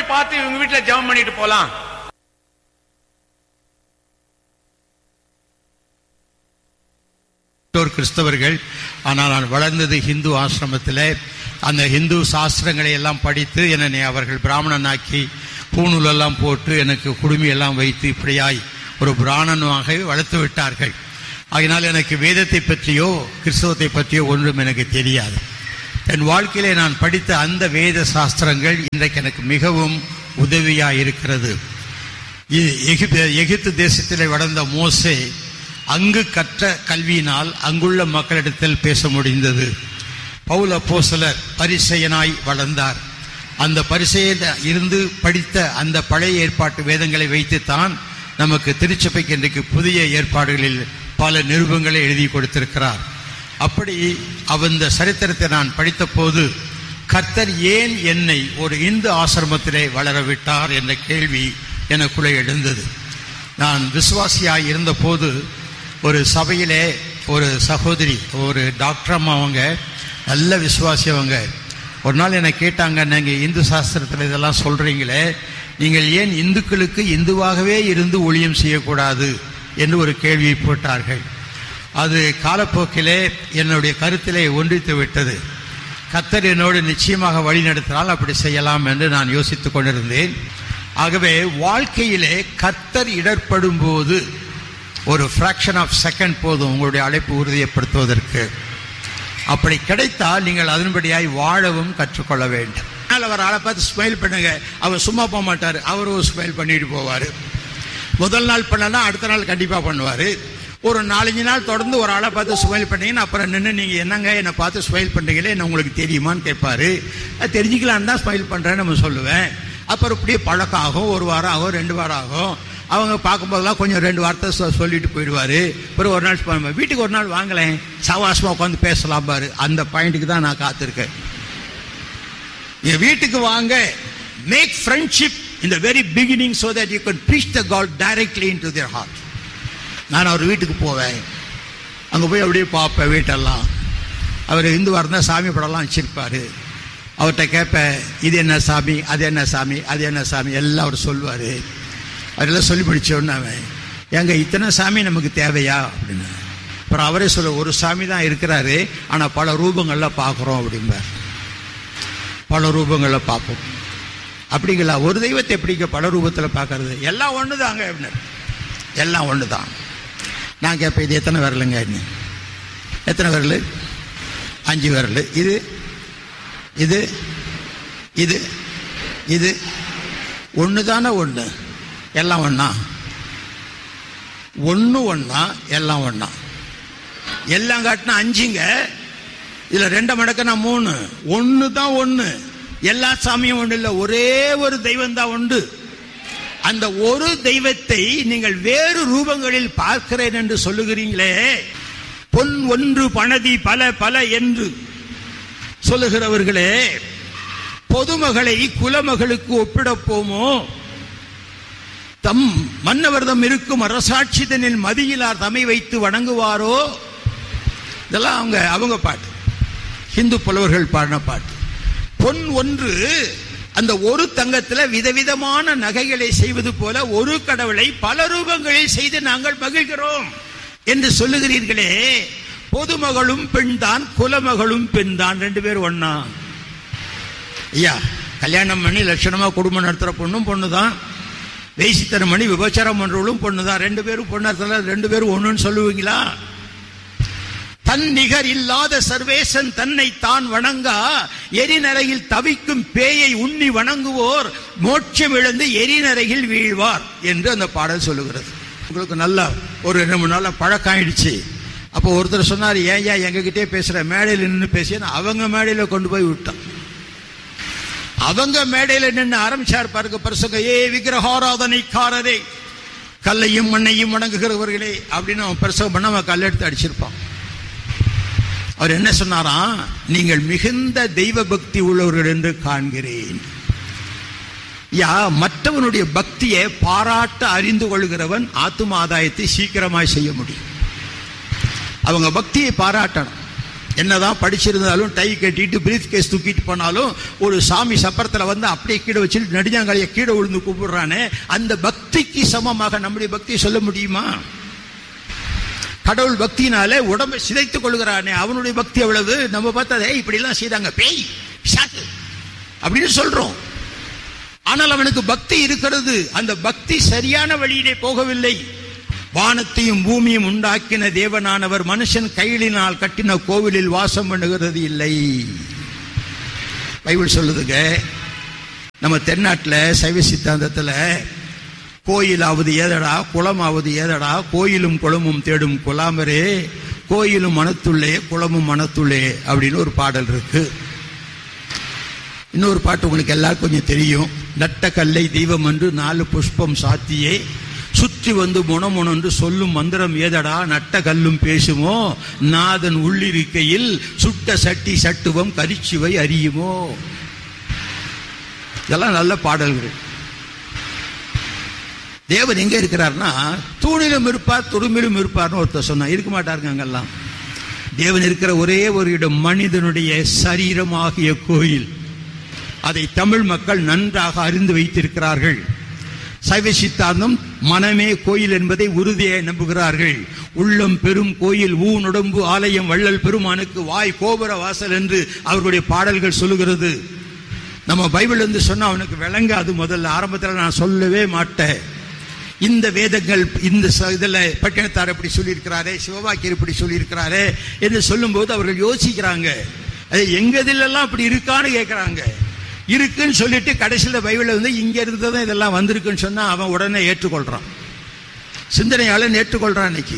பார்த்து இவங்க வீட்டுல ஜெபம் பண்ணிட்டு போலாம் பெற்றோர் கிறிஸ்தவர்கள் ஆனால் நான் வளர்ந்தது ஹிந்து ஆசிரமத்தில் அந்த ஹிந்து சாஸ்திரங்களை எல்லாம் படித்து என்னை அவர்கள் பிராமணனாக்கி பூணூலெல்லாம் போட்டு எனக்கு குடுமி எல்லாம் வைத்து இப்படியாய் ஒரு பிராமணனாக வளர்த்து விட்டார்கள் அதனால் எனக்கு வேதத்தை பற்றியோ கிறிஸ்தவத்தை பற்றியோ ஒன்றும் எனக்கு தெரியாது என் வாழ்க்கையிலே நான் படித்த அந்த வேத சாஸ்திரங்கள் இன்றைக்கு எனக்கு மிகவும் உதவியாக இருக்கிறது இ- எகிப்து எகிப்து தேசத்திலே வளர்ந்த மோசே அங்கு கற்ற கல்வியினால் அங்குள்ள மக்களிடத்தில் பேச முடிந்தது பவுல் அப்போஸ்தலர் பரிசெயனாய் வளர்ந்தார் அந்த பரிசெயல இருந்து படித்த அந்த பழைய ஏற்பாட்டு வேதங்களை வைத்துத்தான் நமக்கு திருச்சபைக்கு இன்றைக்கு புதிய ஏற்பாடுகளில் பல நிருபங்களை எழுதி கொடுத்திருக்கிறார் அப்படி அந்த சரித்திரத்தை நான் படித்த போது கர்த்தர் ஏன் என்னை ஒரு இந்து ஆசிரமத்திலே வளர விட்டார் என்ற கேள்வி எனக்குள்ளே எழுந்தது நான் விசுவாசியாய் இருந்தபோது ஒரு சபையிலே ஒரு சகோதரி ஒரு டாக்டர் அம்மா அவங்க நல்ல விசுவாசி அவங்க ஒரு நாள் என்னை கேட்டாங்க நீங்கள் இந்து சாஸ்திரத்தில் இதெல்லாம் சொல்றீங்களே நீங்கள் ஏன் இந்துக்களுக்கு இந்துவாகவே இருந்து ஊழியம் செய்யக்கூடாது என்று ஒரு கேள்வியை போட்டார்கள் அது காலப்போக்கிலே என்னுடைய கருத்திலே ஒன்றித்து விட்டது கத்தர் என்னோடு நிச்சயமாக வழி நடத்தினால் அப்படி செய்யலாம் என்று நான் யோசித்துக் கொண்டிருந்தேன் ஆகவே வாழ்க்கையிலே கத்தர் இடர்படும் போது ஒரு ஃப்ராக்ஷன் ஆஃப் செகண்ட் போதும் உங்களுடைய அழைப்பு உறுதியப்படுத்துவதற்கு அப்படி கிடைத்தால் நீங்கள் அதன்படியாய் வாழவும் கற்றுக்கொள்ள வேண்டும் அதனால் அவர் ஆளை பார்த்து ஸ்மைல் பண்ணுங்க அவர் சும்மா போக மாட்டார் அவர் ஒரு ஸ்மைல் பண்ணிட்டு போவார் முதல் நாள் பண்ணனா அடுத்த நாள் கண்டிப்பாக பண்ணுவார் ஒரு நாலஞ்சு நாள் தொடர்ந்து ஒரு ஆளை பார்த்து ஸ்மைல் பண்ணீங்கன்னா அப்புறம் நின்று நீங்கள் என்னங்க என்னை பார்த்து ஸ்மைல் பண்ணுறீங்களே என்ன உங்களுக்கு தெரியுமான்னு கேட்பாரு அது தெரிஞ்சுக்கலான்னு தான் ஸ்மைல் பண்ணுறேன்னு நம்ம சொல்லுவேன் அப்புறம் இப்படியே பழக்கம் ஆகும் ஒரு வாரம் ஆகும் ரெண்டு வாரம் ஆகும் அவங்க பார்க்கும்போதெல்லாம் கொஞ்சம் ரெண்டு வார்த்தை சொ- சொல்லிட்டு போயிடுவாரு பிறகு ஒரு நாள் சொல்லுவாங்க, வீட்டுக்கு ஒரு நாள் வாங்கலேன் சவாசமாக உட்காந்து பேசலாம் பாரு அந்த பாயிண்ட்டுக்கு தான் நான் காத்திருக்கேன் என் வீட்டுக்கு வாங்க make friendship in the very beginning so that you can preach the God directly into their heart நான் அவர் வீட்டுக்கு போவேன் அங்கே போய் அப்படியே பார்ப்பேன் வீட்டெல்லாம் அவர் இந்துவாக இருந்தால் சாமி படம்லாம் வச்சிருப்பாரு அவர்கிட்ட கேட்பேன் இது என்ன சாமி அது என்ன சாமி அது என்ன சாமி எல்லாம் அவர் சொல்லுவார் அதெல்லாம் சொல்லி முடிச்சோன்னு அவன் ஏங்க இத்தனை சாமி நமக்கு தேவையா அப்படின்னு அப்புறம் அவரே சொல்ல ஒரு சாமி தான் இருக்கிறாரு ஆனால் பல ரூபங்களில் பார்க்குறோம் அப்படிம்பார் பல ரூபங்களில் பார்ப்போம் அப்படிங்களா ஒரு தெய்வத்தை எப்படிங்க பல ரூபத்தில் பார்க்கறது எல்லாம் ஒன்று தாங்க அப்படின்னாரு. எல்லாம் ஒன்று தான் நான் கேட்பேன் இது எத்தனை விரலுங்க என்ன எத்தனை விரல் அஞ்சு விரல் இது இது இது இது ஒன்று தானே ஒன்று எல்லாம் ஒன்றா ஒன்று ஒன்றா எல்லாம் ஒன்றா எல்லாம் காட்டினா அஞ்சுங்க இதுல ரெண்டு மடக்குனா மூணு ஒன்று தான் ஒன்று எல்லா சாமியும் ஒன்று இல்லை ஒரே ஒரு தெய்வம் தான் உண்டு அந்த ஒரு தெய்வத்தை நீங்கள் வேறு ரூபங்களில் பார்க்கிறேன் என்று சொல்லுகிறீங்களே பொன் ஒன்று பணதி பல பல என்று சொல்லுகிறவர்களே பொதுமகளை குலமகளுக்கு ஒப்பிடப் போமோ தம் மன்னவர்தம் இருக்கும் அரசாட்சிதனில் மதியிலார் தமை வைத்து வணங்குவாரோ இதெல்லாம் அவங்க அவங்க பாட்டு ஹிந்து புலவர்கள் பாடின பாட்டு பொன் ஒன்று அந்த ஒரு தங்கத்துல விதவிதமான நகைகளை செய்வது போல ஒரு கடவுளை பல ரூபங்களில் செய்து நாங்கள் மகிழ்கிறோம் என்று சொல்லுகிறீர்களே பொதுமகளும் பெண்தான் குலமகளும் பெண்தான் ரெண்டு பேரும் ஒண்ணா ஐயா கல்யாணம் பண்ணி லட்சணமா குடும்பம் நடத்துற பொண்ணும் பொண்ணு தான் வேசித்தனம் பண்ணி விபச்சாரம் பண்றவளும் பொண்ணு தான் ரெண்டு பேரும் பொண்ணு நடத்தல ரெண்டு பேரும் ஒண்ணுன்னு சொல்லுவீங்களா தன் நிகர் இல்லாத சர்வேசன் தன்னை தான் வணங்கா எரிநரையில் தவிக்கும் பேயை உண்ணி வணங்குவோர் மோட்சம் இழந்து எரிநரையில் வீழ்வார் என்று அந்த பாடல் சொல்லுகிறது உங்களுக்கு நல்லா ஒரு ரெண்டு மூணு நாள் பழக்கம் ஆயிடுச்சு அப்போ ஒருத்தர் சொன்னார் ஏன் ஏன் எங்ககிட்டே பேசுற மேடையில் நின்று பேசிய அவங்க மேடையில கொண்டு போய் விட்டான் அவங்க மேடையில நின்று ஆரம்பிச்சார் பாருங்க பரிசுங்க ஏ விக்கிரகாராதனைக்காரரே கல்லையும் மண்ணையும் வணங்குகிறவர்களே அப்படின்னு அவன் பிரசவம் பண்ண அவன் கல்லெடுத்து அடிச்சிருப்பான் அவர் என்ன சொன்னாராம் நீங்கள் மிகுந்த தெய்வ பக்தி உள்ளவர்கள் என்று காண்கிறேன் யா மற்றவனுடைய பக்தியை பாராட்ட அறிந்து கொள்கிறவன் ஆத்தும ஆதாயத்தை சீக்கிரமாய் செய்ய முடியும் அவங்க பக்தியை பாராட்டணும் என்னதான் படிச்சிருந்தாலும் டை கட்டிட்டு பிரீத் கேஸ் தூக்கிட்டு போனாலும் ஒரு சாமி சப்பரத்துல வந்து அப்படியே கீழே வச்சுட்டு நெடுஞ்சாங்காலிய கீழே விழுந்து கூப்பிடுறானே அந்த பக்திக்கு சமமாக நம்முடைய பக்தி சொல்ல முடியுமா கடவுள் பக்தினாலே உடம்பை சிதைத்துக் கொள்கிறானே அவனுடைய பக்தி எவ்வளவு நம்ம பார்த்தா "ஏய், இப்படி எல்லாம் செய்தாங்க பேய் பிசாசு அப்படின்னு சொல்றோம் ஆனால் அவனுக்கு பக்தி இருக்கிறது அந்த பக்தி சரியான வழியிலே போகவில்லை வானத்தையும் பூமியும் உண்டாக்கின தேவனானவர் மனுஷன் கையிலினால் கட்டின கோவிலில் வாசம் பண்ணுகிறது இல்லை பைபிள் சொல்லுதுங்க நம்ம தென்னாட்டுல சைவ சித்தாந்தத்துல கோயிலாவது ஏதடா குளமாவது ஏதடா கோயிலும் குளமும் தேடும் குலாமரே கோயிலும் மனத்துள்ளே குளமும் மனத்துள்ளே அப்படின்னு ஒரு பாடல் இருக்கு இன்னொரு பாட்டு உங்களுக்கு எல்லாருக்கும் கொஞ்சம் தெரியும் நட்ட கல்லை தெய்வம் என்று நாலு புஷ்பம் சாத்தியே சுற்றி வந்து முணமுண என்று சொல்லும் மந்திரம் ஏதடா நட்ட கல்லும் பேசுமோ நாதன் உள்ளிருக்கையில் சுட்ட சட்டி சட்டுவம் கரிச்சுவை அறியுமோ இதெல்லாம் நல்ல பாடல்கள் தேவன் எங்க இருக்கிறார்னா தூணிலும் இருப்பார் துரும்பிலும் இருப்பார்னு ஒருத்தர் சொன்னா இருக்க மாட்டாருங்க அங்கெல்லாம் தேவன் இருக்கிற ஒரே ஒரு இடம் மனிதனுடைய சரீரமாகிய கோயில் அதை தமிழ் மக்கள் நன்றாக அறிந்து வைத்திருக்கிறார்கள் சைவ சித்தாந்தம் மனமே கோயில் என்பதை உறுதியை நம்புகிறார்கள் உள்ளம் பெரும் கோயில் ஊனுடம்பு ஆலயம் வள்ளல் பெருமானுக்கு வாய் கோபுர வாசல் என்று அவர்களுடைய பாடல்கள் சொல்லுகிறது நம்ம பைபிள் வந்து சொன்னா அவனுக்கு விளங்காது முதல்ல ஆரம்பத்தில் நான் சொல்லவே மாட்டேன் இந்த வேதங்கள் இந்த ச- இதுல பட்டினத்தார் இப்படி சொல்லியிருக்கிறாரே சிவபாக்கியர் இப்படி சொல்லியிருக்கிறாரே என்று சொல்லும்போது அவர்கள் யோசிக்கிறாங்க அது எங்க இதிலெல்லாம் அப்படி இருக்கான்னு கேட்கிறாங்க இருக்குன்னு சொல்லிட்டு கடைசியில் பைபிள்ல வந்து இங்க இருந்து தான் இதெல்லாம் வந்திருக்குன்னு சொன்னா அவன் உடனே ஏற்றுக்கொள்றான் சிந்தனையாளன் ஏற்றுக்கொள்றான் இன்னைக்கு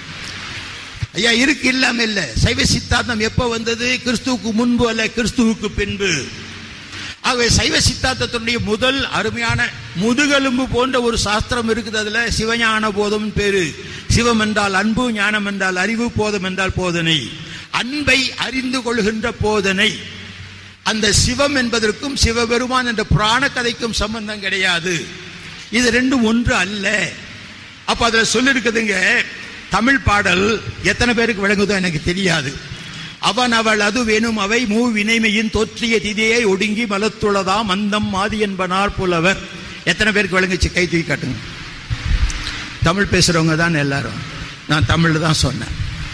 ஐயா இருக்கு இல்லாம இல்ல சைவ சித்தாந்தம் எப்ப வந்தது கிறிஸ்துவுக்கு முன்பு அல்ல கிறிஸ்துவுக்கு பின்பு ஆகவே சைவ சித்தாந்தத்தினுடைய முதல் அருமையான முதுகெலும்பு போன்ற ஒரு சாஸ்திரம் இருக்குது அதுல சிவஞான போதம் பேரு சிவம் என்றால் அன்பு ஞானம் என்றால் அறிவு போதம் என்றால் போதனை அன்பை அறிந்து கொள்கின்ற போதனை அந்த சிவம் என்பதற்கும் சிவபெருமான் என்ற புராண கதைக்கும் சம்பந்தம் கிடையாது இது ரெண்டும் ஒன்று அல்ல அப்ப அதுல சொல்லிருக்குதுங்க தமிழ் பாடல் எத்தனை பேருக்கு விளங்குதோ எனக்கு தெரியாது அவன் அவள் அது வேணும் அவை மூ வினைமையின் தோற்றிய திதியை ஒடுங்கி மலத்துளதாம் மந்தம் மாதி என்பனார் புலவர் எத்தனை பேருக்கு விளங்குச்சு கை தூக்கி காட்டுங்க தமிழ் பேசுறவங்க தான் எல்லாரும் நான் தமிழ்ல தான் சொன்னேன்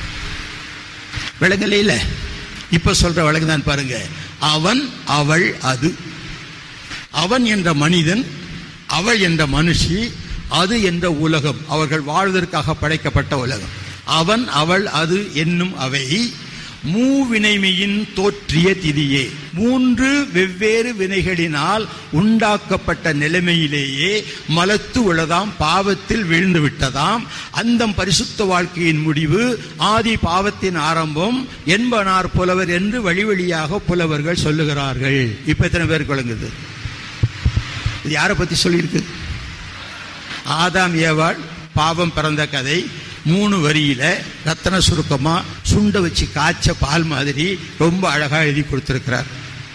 விளங்கல இல்ல இப்ப சொல்ற விளங்குதான் பாருங்க அவன் அவள் அது அவன் என்ற மனிதன் அவள் என்ற மனுஷி அது என்ற உலகம் அவர்கள் வாழ்வதற்காக படைக்கப்பட்ட உலகம் அவன் அவள் அது என்னும் அவை மூவினைமையின் தோற்றிய திதியே மூன்று வெவ்வேறு வினைகளினால் உண்டாக்கப்பட்ட நிலைமையிலேயே மலத்து உளதாம் பாவத்தில் வீழ்ந்து விட்டதாம் அந்தம் பரிசுத்த வாழ்க்கையின் முடிவு ஆதி பாவத்தின் ஆரம்பம் என்பனார் புலவர் என்று வழி வழியாக புலவர்கள் சொல்லுகிறார்கள் இப்ப எத்தனை பேருக்கு விளங்குது இது யாரை பத்தி சொல்லியிருக்கு ஆதாம் ஏவாள் பாவம் பிறந்த கதை மூணு வரியில ரத்தன சுருக்கமா சுண்ட வச்சு காய்ச்ச பால் மாதிரி ரொம்ப அழகா எழுதி கொடுத்திருக்கிறார்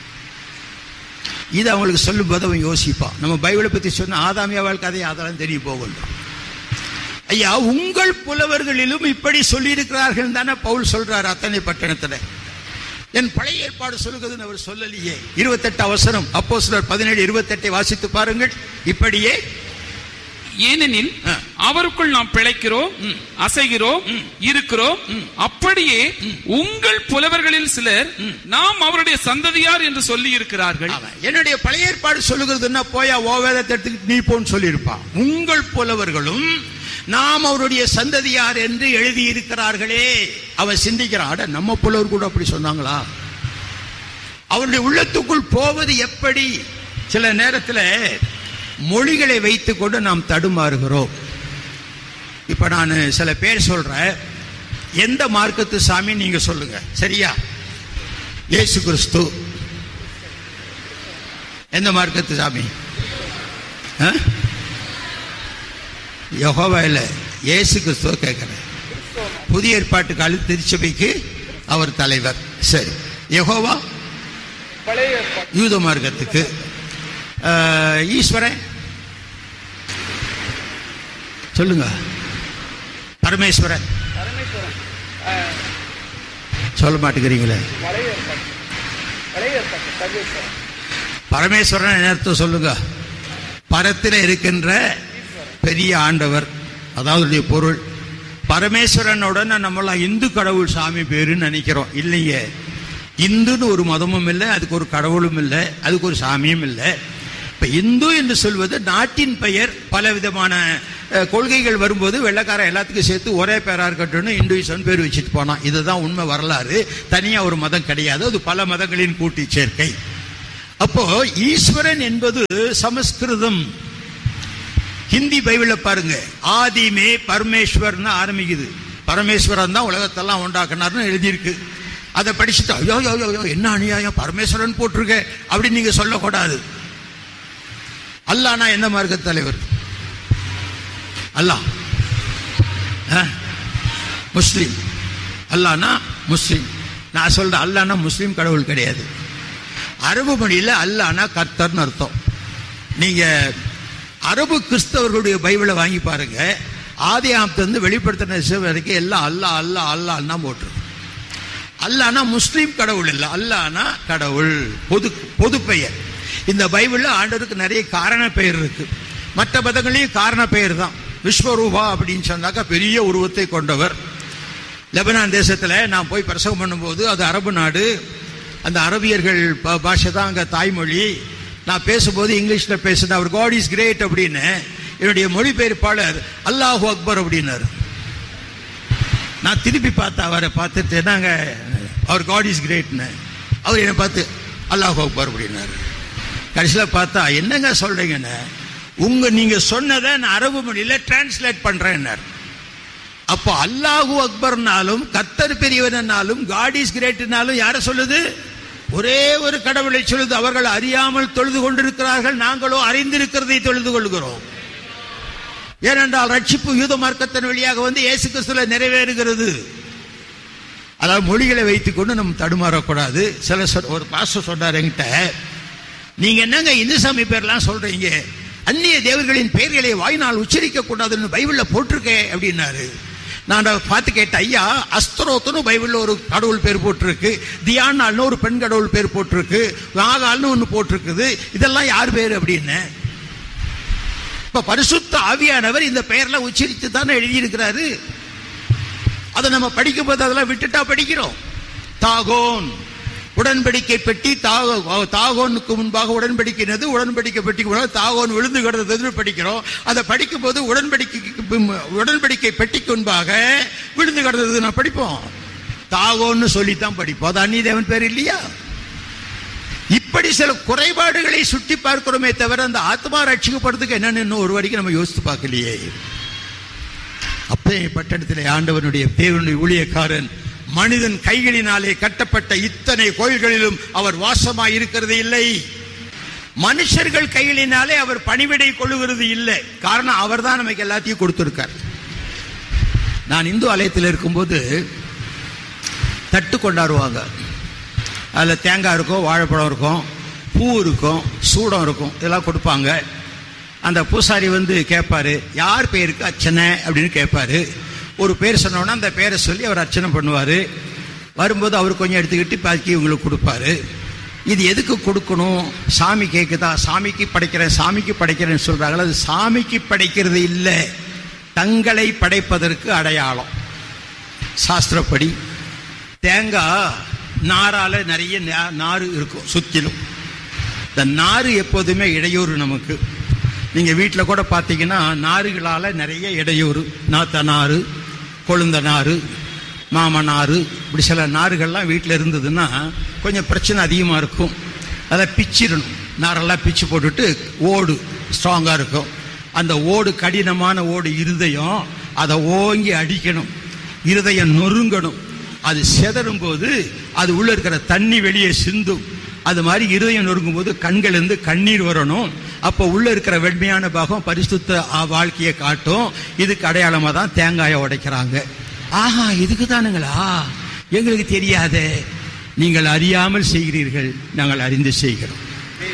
இது அவங்களுக்கு சொல்லும் போது அவன் யோசிப்பான் நம்ம பைபிளை பத்தி சொன்ன ஆதாம் ஏவாள் கதை அதெல்லாம் தெரிய போகணும் ஐயா உங்கள் புலவர்களிலும் இப்படி சொல்லியிருக்கிறார்கள் தானே பவுல் சொல்றார் அத்தனை பட்டணத்துல என் பழைய ஏற்பாடு சொல்லுகிறதுன்னு அவர் சொல்லலையே இருபத்தெட்டு அவசரம் அப்போ சிலர் பதினேழு இருபத்தெட்டை வாசித்து பாருங்கள் இப்படியே ஏனெனில் ஆ. அவருக்குள் நாம் பிழைக்கிறோம் அசைகிறோம் இருக்கிறோம் அப்படியே உங்கள் புலவர்களில் சிலர் நாம் அவருடைய சந்ததியார் என்று சொல்லி இருக்கிறார்கள் அவன் என்னுடைய பழைய ஏற்பாடு சொல்லுகிறதுன்னா போயா ஓ வேதத்தை எடுத்துக்கிட்டு நீ போன்னு சொல்லியிருப்பான் உங்கள் புலவர்களும் நாம் அவருடைய சந்ததியார் என்று எழுதியிருக்கிறார்களே அவன் சிந்திக்கிறான் அட நம்ம புலவர் கூட அப்படி சொன்னாங்களா அவருடைய உள்ளத்துக்குள் போவது எப்படி சில நேரத்தில் மொழிகளை வைத்துக்கொண்டு நாம் தடுமாறுகிறோம் இப்ப நான் சில பேர் சொல்றேன் எந்த மார்க்கத்து சாமி நீங்க சொல்லுங்க சரியா இயேசு கிறிஸ்து எந்த மார்க்கத்து சாமி ஆ? யெகோவா இல்ல இயேசு கிறிஸ்துவ கேட்கிறேன் புதிய ஏற்பாட்டு கால திருச்சபைக்கு அவர் தலைவர் சரி யெகோவா யூத மார்க்கத்துக்கு ஆ, ஈஸ்வரன் சொல்லுங்க பரமேஸ்வரன் சொல்ல மாட்டேங்கிறீங்களே பரமேஸ்வரன் என்ன அர்த்தம் சொல்லுங்க பரத்தில் இருக்கின்ற பெரிய ஆண்டவர் அதாவது அதனுடைய பொருள் பரமேஸ்வரனுடன் நம்மளாம் இந்து கடவுள் சாமி பேருன்னு நினைக்கிறோம் இல்லைங்க இந்துன்னு ஒரு மதமும் இல்லை அதுக்கு ஒரு கடவுளும் இல்லை அதுக்கு ஒரு சாமியும் இல்லை இப்ப இந்து என்று சொல்வது நாட்டின் பெயர் பல விதமான அஹ், கொள்கைகள் வரும்போது வெள்ளைக்காரன் எல்லாத்துக்கும் சேர்த்து ஒரே பேரா இருக்கட்டும்னு இந்துயிசம் பேர் வச்சுட்டு போனான் இதுதான் உண்மை வரலாறு தனியா ஒரு மதம் கிடையாது அது பல மதங்களின் கூட்டி சேர்க்கை அப்போ ஈஸ்வரன் என்பது சமஸ்கிருதம் ஹிந்தி பைபிள பாருங்க ஆதிமே பரமேஸ்வர்னு ஆரம்பிக்குது பரமேஸ்வரன் தான் உலகத்தெல்லாம் உண்டாக்குனார்னு எழுதியிருக்கு அதை படிச்சுட்டு ஐயோ ஐயோ ஐயோ, ஐயோ என்ன அநியாயம் பரமேஸ்வரன் போட்டிருக்க அப்படின்னு நீங்க சொல்லக்கூடாது அல்லானா எந்த மார்க்க தலைவர் அல்லாஹ் ஆ? முஸ்லிம் அல்லானா முஸ்லிம் நான் சொல்றேன் அல்லானா முஸ்லிம் கடவுள் கிடையாது அரபு மொழியில் அல்லானா கர்த்தர்னு அர்த்தம் நீங்க அரபு கிறிஸ்தவர்களுடைய பைபிளை வாங்கி பாருங்க ஆதி இருந்து வெளிப்படுத்தின சிவ வரைக்கும் எல்லாம் அல்லா அல்லா அல்லான்னா போட்டுருக்கு அல்லானா முஸ்லீம் கடவுள் இல்லை அல்லானா கடவுள் பொது பொது பெயர் இந்த பைபிள்ல ஆண்டவருக்கு நிறைய காரண பெயர் இருக்கு மற்ற மதங்களையும் காரண பெயர் தான் விஸ்வரூபா அப்படின்னு சொன்னாக்கா பெரிய உருவத்தை கொண்டவர் லெபனான் தேசத்துல நான் போய் பிரசவம் பண்ணும்போது அது அரபு நாடு அந்த அரபியர்கள் பா- பாஷை தான் அங்க தாய்மொழி நான் பேசும்போது இங்கிலீஷ்ல பேசுனேன் அவர் காட் இஸ் கிரேட் அப்படின்னு என்னுடைய மொழிபெயர்ப்பாளர் அல்லாஹு அக்பர் அப்படின்னாரு நான் திருப்பி பார்த்தேன் அவரை பார்த்துட்டு நாங்க அவர் காட் இஸ் கிரேட்னு அவர் என்னை பார்த்து அல்லாஹ் அக்பர் அப்படின்னாரு கடைசியில் பார்த்தா என்னங்க சொல்றீங்கன்னு உங்க நீங்க சொன்னதை நான் அரபு மொழியில டிரான்ஸ்லேட் பண்றேன்னாரு அப்போ அல்லாஹு அக்பர்னாலும் கத்தர் பெரியவனாலும் காட் இஸ் கிரேட்னாலும் யார சொல்லுது ஒரே ஒரு கடவுளை சொல்லுது அவர்கள் அறியாமல் தொழுது கொண்டிருக்கிறார்கள் நாங்களோ அறிந்திருக்கிறதை தொழுது கொள்கிறோம் ஏனென்றால் ரட்சிப்பு யூத மார்க்கத்தின் வழியாக வந்து இயேசு கிறிஸ்துல நிறைவேறுகிறது அதாவது மொழிகளை வைத்துக்கொண்டு நம்ம தடுமாறக்கூடாது சில சொல்- ஒரு பாஸ்டர் சொன்னார் என்கிட்ட நீங்க என்னங்க இந்து சாமி பேர்லாம் சொல்றீங்க அந்நிய தேவர்களின் பெயர்களை வாய்நாள் உச்சரிக்க கூடாதுன்னு பைபிள்ல போட்டிருக்கே அப்படின்னாரு நான் அதை பார்த்து கேட்டேன் ஐயா அஸ்தரோத்துன்னு பைபிள்ல ஒரு கடவுள் பேர் போட்டிருக்கு தியானால்னு ஒரு பெண் கடவுள் பேர் போட்டிருக்கு நாகால்னு ஒன்று போட்டிருக்குது இதெல்லாம் யார் பேர் அப்படின்னு இப்ப பரிசுத்த ஆவியானவர் இந்த பெயர்ல உச்சரித்து தானே எழுதியிருக்கிறாரு அதை நம்ம படிக்கும்போது அதெல்லாம் விட்டுட்டா படிக்கிறோம் தாகோன் உடன்படிக்கை பெட்டி தாக தாகோனுக்கு முன்பாக உடன்படிக்கிறது உடன்படிக்கை பெட்டிக்கு முன்பாக தாகோன் விழுந்து கிடந்ததுன்னு படிக்கிறோம் அதை படிக்கும்போது உடன்படிக்கைக்கு பின்- உடன்படிக்கை பெட்டிக்கு முன்பாக விழுந்து கிடந்தது நான் படிப்போம் தாகோன்னு சொல்லித்தான் படிப்போம் அது அந்நிய தேவன் பேர் இல்லையா இப்படி சில குறைபாடுகளை சுட்டி பார்க்கிறோமே தவிர அந்த ஆத்மா ரட்சிக்கப்படுறதுக்கு என்னன்னு இன்னும் ஒரு வரைக்கும் நம்ம யோசித்து பார்க்கலையே அப்பே பட்டணத்திலே ஆண்டவனுடைய தேவனுடைய ஊழியக்காரன் மனிதன் கைகளினாலே கட்டப்பட்ட இத்தனை கோயில்களிலும் அவர் வாசமாய் இருக்கிறது இல்லை மனுஷர்கள் கைகளினாலே அவர் பணிவிடை கொள்ளுகிறது இல்லை காரணம் அவர் தான் நமக்கு எல்லாத்தையும் கொடுத்திருக்கார் நான் இந்து ஆலயத்தில் இருக்கும்போது தட்டு கொண்டாடுவாங்க அதில் தேங்காய் இருக்கும் வாழைப்பழம் இருக்கும் பூ இருக்கும் சூடம் இருக்கும் இதெல்லாம் கொடுப்பாங்க அந்த பூசாரி வந்து கேட்பாரு யார் பேருக்கு அர்ச்சனை அப்படின்னு கேட்பாரு ஒரு பேர் சொன்னோன்னா அந்த பேரை சொல்லி அவர் அர்ச்சனை பண்ணுவார் வரும்போது அவர் கொஞ்சம் எடுத்துக்கிட்டு பாக்கி இவங்களுக்கு கொடுப்பாரு இது எதுக்கு கொடுக்கணும் சாமி கேட்குதா சாமிக்கு படைக்கிறேன் சாமிக்கு படைக்கிறேன்னு சொல்றாங்களா அது சாமிக்கு படைக்கிறது இல்லை தங்களை படைப்பதற்கு அடையாளம் சாஸ்திரப்படி தேங்காய் நாரால நிறைய நா- நாறு இருக்கும் சுத்திலும் இந்த நாறு எப்போதுமே இடையூறு நமக்கு நீங்க வீட்டில் கூட பார்த்தீங்கன்னா நாறுகளால நிறைய இடையூறு நாத்த நாறு கொழுந்த நாறு மாம நாறு இப்படி சில நாறுகள்லாம் வீட்டில் இருந்ததுன்னா கொஞ்சம் பிரச்சனை அதிகமாக இருக்கும் அதை பிச்சிடணும் நாரெல்லாம் பிச்சு போட்டுட்டு ஓடு ஸ்ட்ராங்காக இருக்கும் அந்த ஓடு கடினமான ஓடு இருதயம் அதை ஓங்கி அடிக்கணும் இருதயம் நொறுங்கணும் அது செதறும் போது அது உள்ள இருக்கிற தண்ணி வெளியே சிந்தும் அது மாதிரி இருதயம் நொறுங்கும் போது கண்கள் இருந்து கண்ணீர் வரணும் அப்போ உள்ள இருக்கிற வெண்மையான பாகம் பரிசுத்த ஆ, வாழ்க்கையை காட்டும் இதுக்கு அடையாளமா தான் தேங்காயை உடைக்கிறாங்க ஆஹா இதுக்கு தானுங்களா எங்களுக்கு தெரியாதே நீங்கள் அறியாமல் செய்கிறீர்கள் நாங்கள் அறிந்து செய்கிறோம்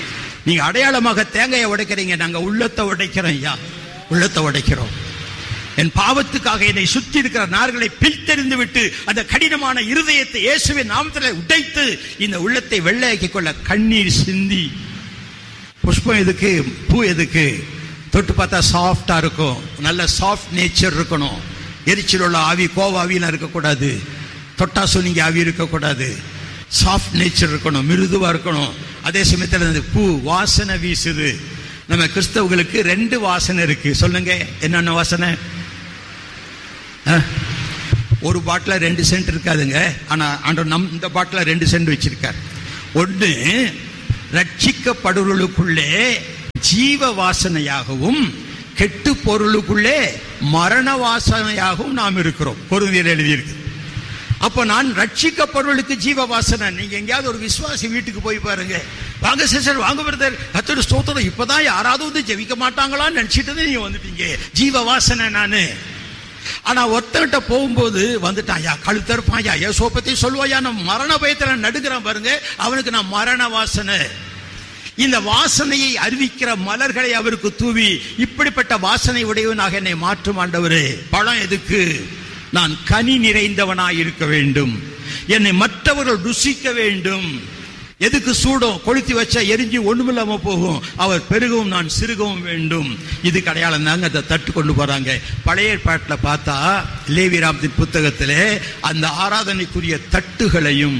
நீங்க அடையாளமாக தேங்காயை உடைக்கிறீங்க நாங்க உள்ளத்தை உடைக்கிறோம் ஐயா உள்ளத்தை உடைக்கிறோம் என் பாவத்துக்காக என்னை சுற்றி இருக்கிற நார்களை பிரித்தெறிந்து விட்டு அந்த கடினமான இருதயத்தை இயேசுவின் நாமத்தில் உடைத்து இந்த உள்ளத்தை வெள்ளையாக்கிக் கொள்ள கண்ணீர் சிந்தி புஷ்பம் எதுக்கு பூ எதுக்கு தொட்டு பார்த்தா சாஃப்டா இருக்கும் நல்ல சாஃப்ட் நேச்சர் இருக்கணும் எரிச்சல் உள்ள ஆவி கோவ ஆவியெல்லாம் இருக்கக்கூடாது தொட்டா சொன்னீங்க ஆவி இருக்கக்கூடாது சாஃப்ட் நேச்சர் இருக்கணும் மிருதுவா இருக்கணும் அதே சமயத்தில் அந்த பூ வாசனை வீசுது நம்ம கிறிஸ்தவங்களுக்கு ரெண்டு வாசனை இருக்கு சொல்லுங்க என்னென்ன வாசனை ஆ? ஒரு பாட்டில் ரெண்டு சென்ட் இருக்காதுங்க ஆனா ஆண்டவர் நம் இந்த பாட்டில் ரெண்டு சென்ட் வச்சிருக்கார் ஒன்று ரட்சிக்கப்படுவர்களுக்குள்ளே ஜீவ வாசனையாகவும் கெட்டு பொருளுக்குள்ளே மரண வாசனையாகவும் நாம் இருக்கிறோம் பொருந்தியல் எழுதியிருக்கு அப்போ நான் ரட்சிக்கப்படுவர்களுக்கு ஜீவ வாசனை நீங்க எங்கேயாவது ஒரு விசுவாசி வீட்டுக்கு போய் பாருங்க வாங்க சிஸ்டர் வாங்க பிரதர் கத்தோட ஸ்தோத்திரம் இப்பதான் யாராவது வந்து ஜெபிக்க மாட்டாங்களான்னு நினைச்சிட்டு நீங்க வந்துட்டீங்க ஜீவ வாசனை நானு ஆனா ஒருத்தன்கிட்ட போகும்போது வந்துட்டான் ஐயா கழுத்தருப்பான் ஐயா ஏசோ பத்தி சொல்லுவாயா நான் மரண பயத்துல நடுக்கிறான் பாருங்க அவனுக்கு நான் மரண வாசனை இந்த வாசனையை அறிவிக்கிற மலர்களை அவருக்கு தூவி இப்படிப்பட்ட வாசனை உடையவனாக என்னை மாற்றும் ஆண்டவரே பழம் எதுக்கு நான் கனி நிறைந்தவனாய் இருக்க வேண்டும் என்னை மற்றவர்கள் ருசிக்க வேண்டும் எதுக்கு சூடும் கொளுத்தி வச்சா எரிஞ்சு ஒண்ணுமில்லாம போகும் அவர் பெருகவும் நான் சிறுகவும் வேண்டும் இது அடையாளம் தாங்க அதை தட்டு கொண்டு போறாங்க பழைய ஏற்பாட்டில் பார்த்தா லேவிராமத்தின் புத்தகத்திலே அந்த ஆராதனைக்குரிய தட்டுகளையும்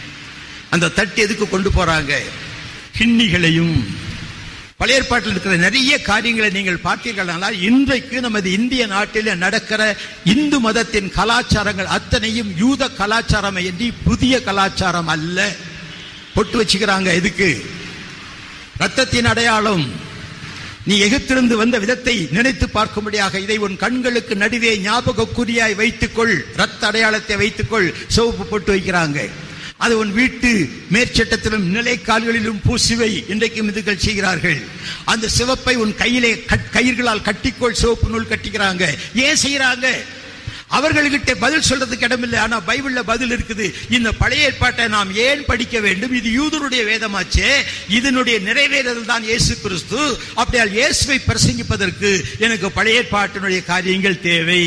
அந்த தட்டு எதுக்கு கொண்டு போறாங்க கிண்ணிகளையும் பழைய ஏற்பாட்டில் இருக்கிற நிறைய காரியங்களை நீங்கள் பார்த்தீர்களானால் இன்றைக்கு நமது இந்திய நாட்டில் நடக்கிற இந்து மதத்தின் கலாச்சாரங்கள் அத்தனையும் யூத கலாச்சாரம் என்று புதிய கலாச்சாரம் அல்ல பொட்டு வச்சுக்கிறாங்க எதுக்கு ரத்தத்தின் அடையாளம் நீ எகிப்திலிருந்து வந்த விதத்தை நினைத்து பார்க்கும்படியாக இதை உன் கண்களுக்கு நடுவே ஞாபகக்குறியாய் வைத்துக்கொள் ரத்த அடையாளத்தை வைத்துக்கொள் சிவப்பு போட்டு வைக்கிறாங்க அது உன் வீட்டு மேற்சட்டத்திலும் நிலைக்கால்களிலும் பூசுவை இன்றைக்கும் இதுகள் செய்கிறார்கள் அந்த சிவப்பை உன் கையிலே கட்- கயிர்களால் கட்டிக்கொள் சிவப்பு நூல் கட்டிக்கிறாங்க ஏன் செய்யறாங்க அவர்கள்கிட்ட பதில் சொல்றதுக்கு இடமில்லை ஆனா பைபிள்ல பதில் இருக்குது இந்த பழைய ஏற்பாட்டை நாம் ஏன் படிக்க வேண்டும் இது யூதருடைய வேதமாச்சே இதனுடைய நிறைவேறுதல் தான் இயேசு கிறிஸ்து அப்படியால் இயேசுவை பிரசங்கிப்பதற்கு எனக்கு பழைய ஏற்பாட்டினுடைய காரியங்கள் தேவை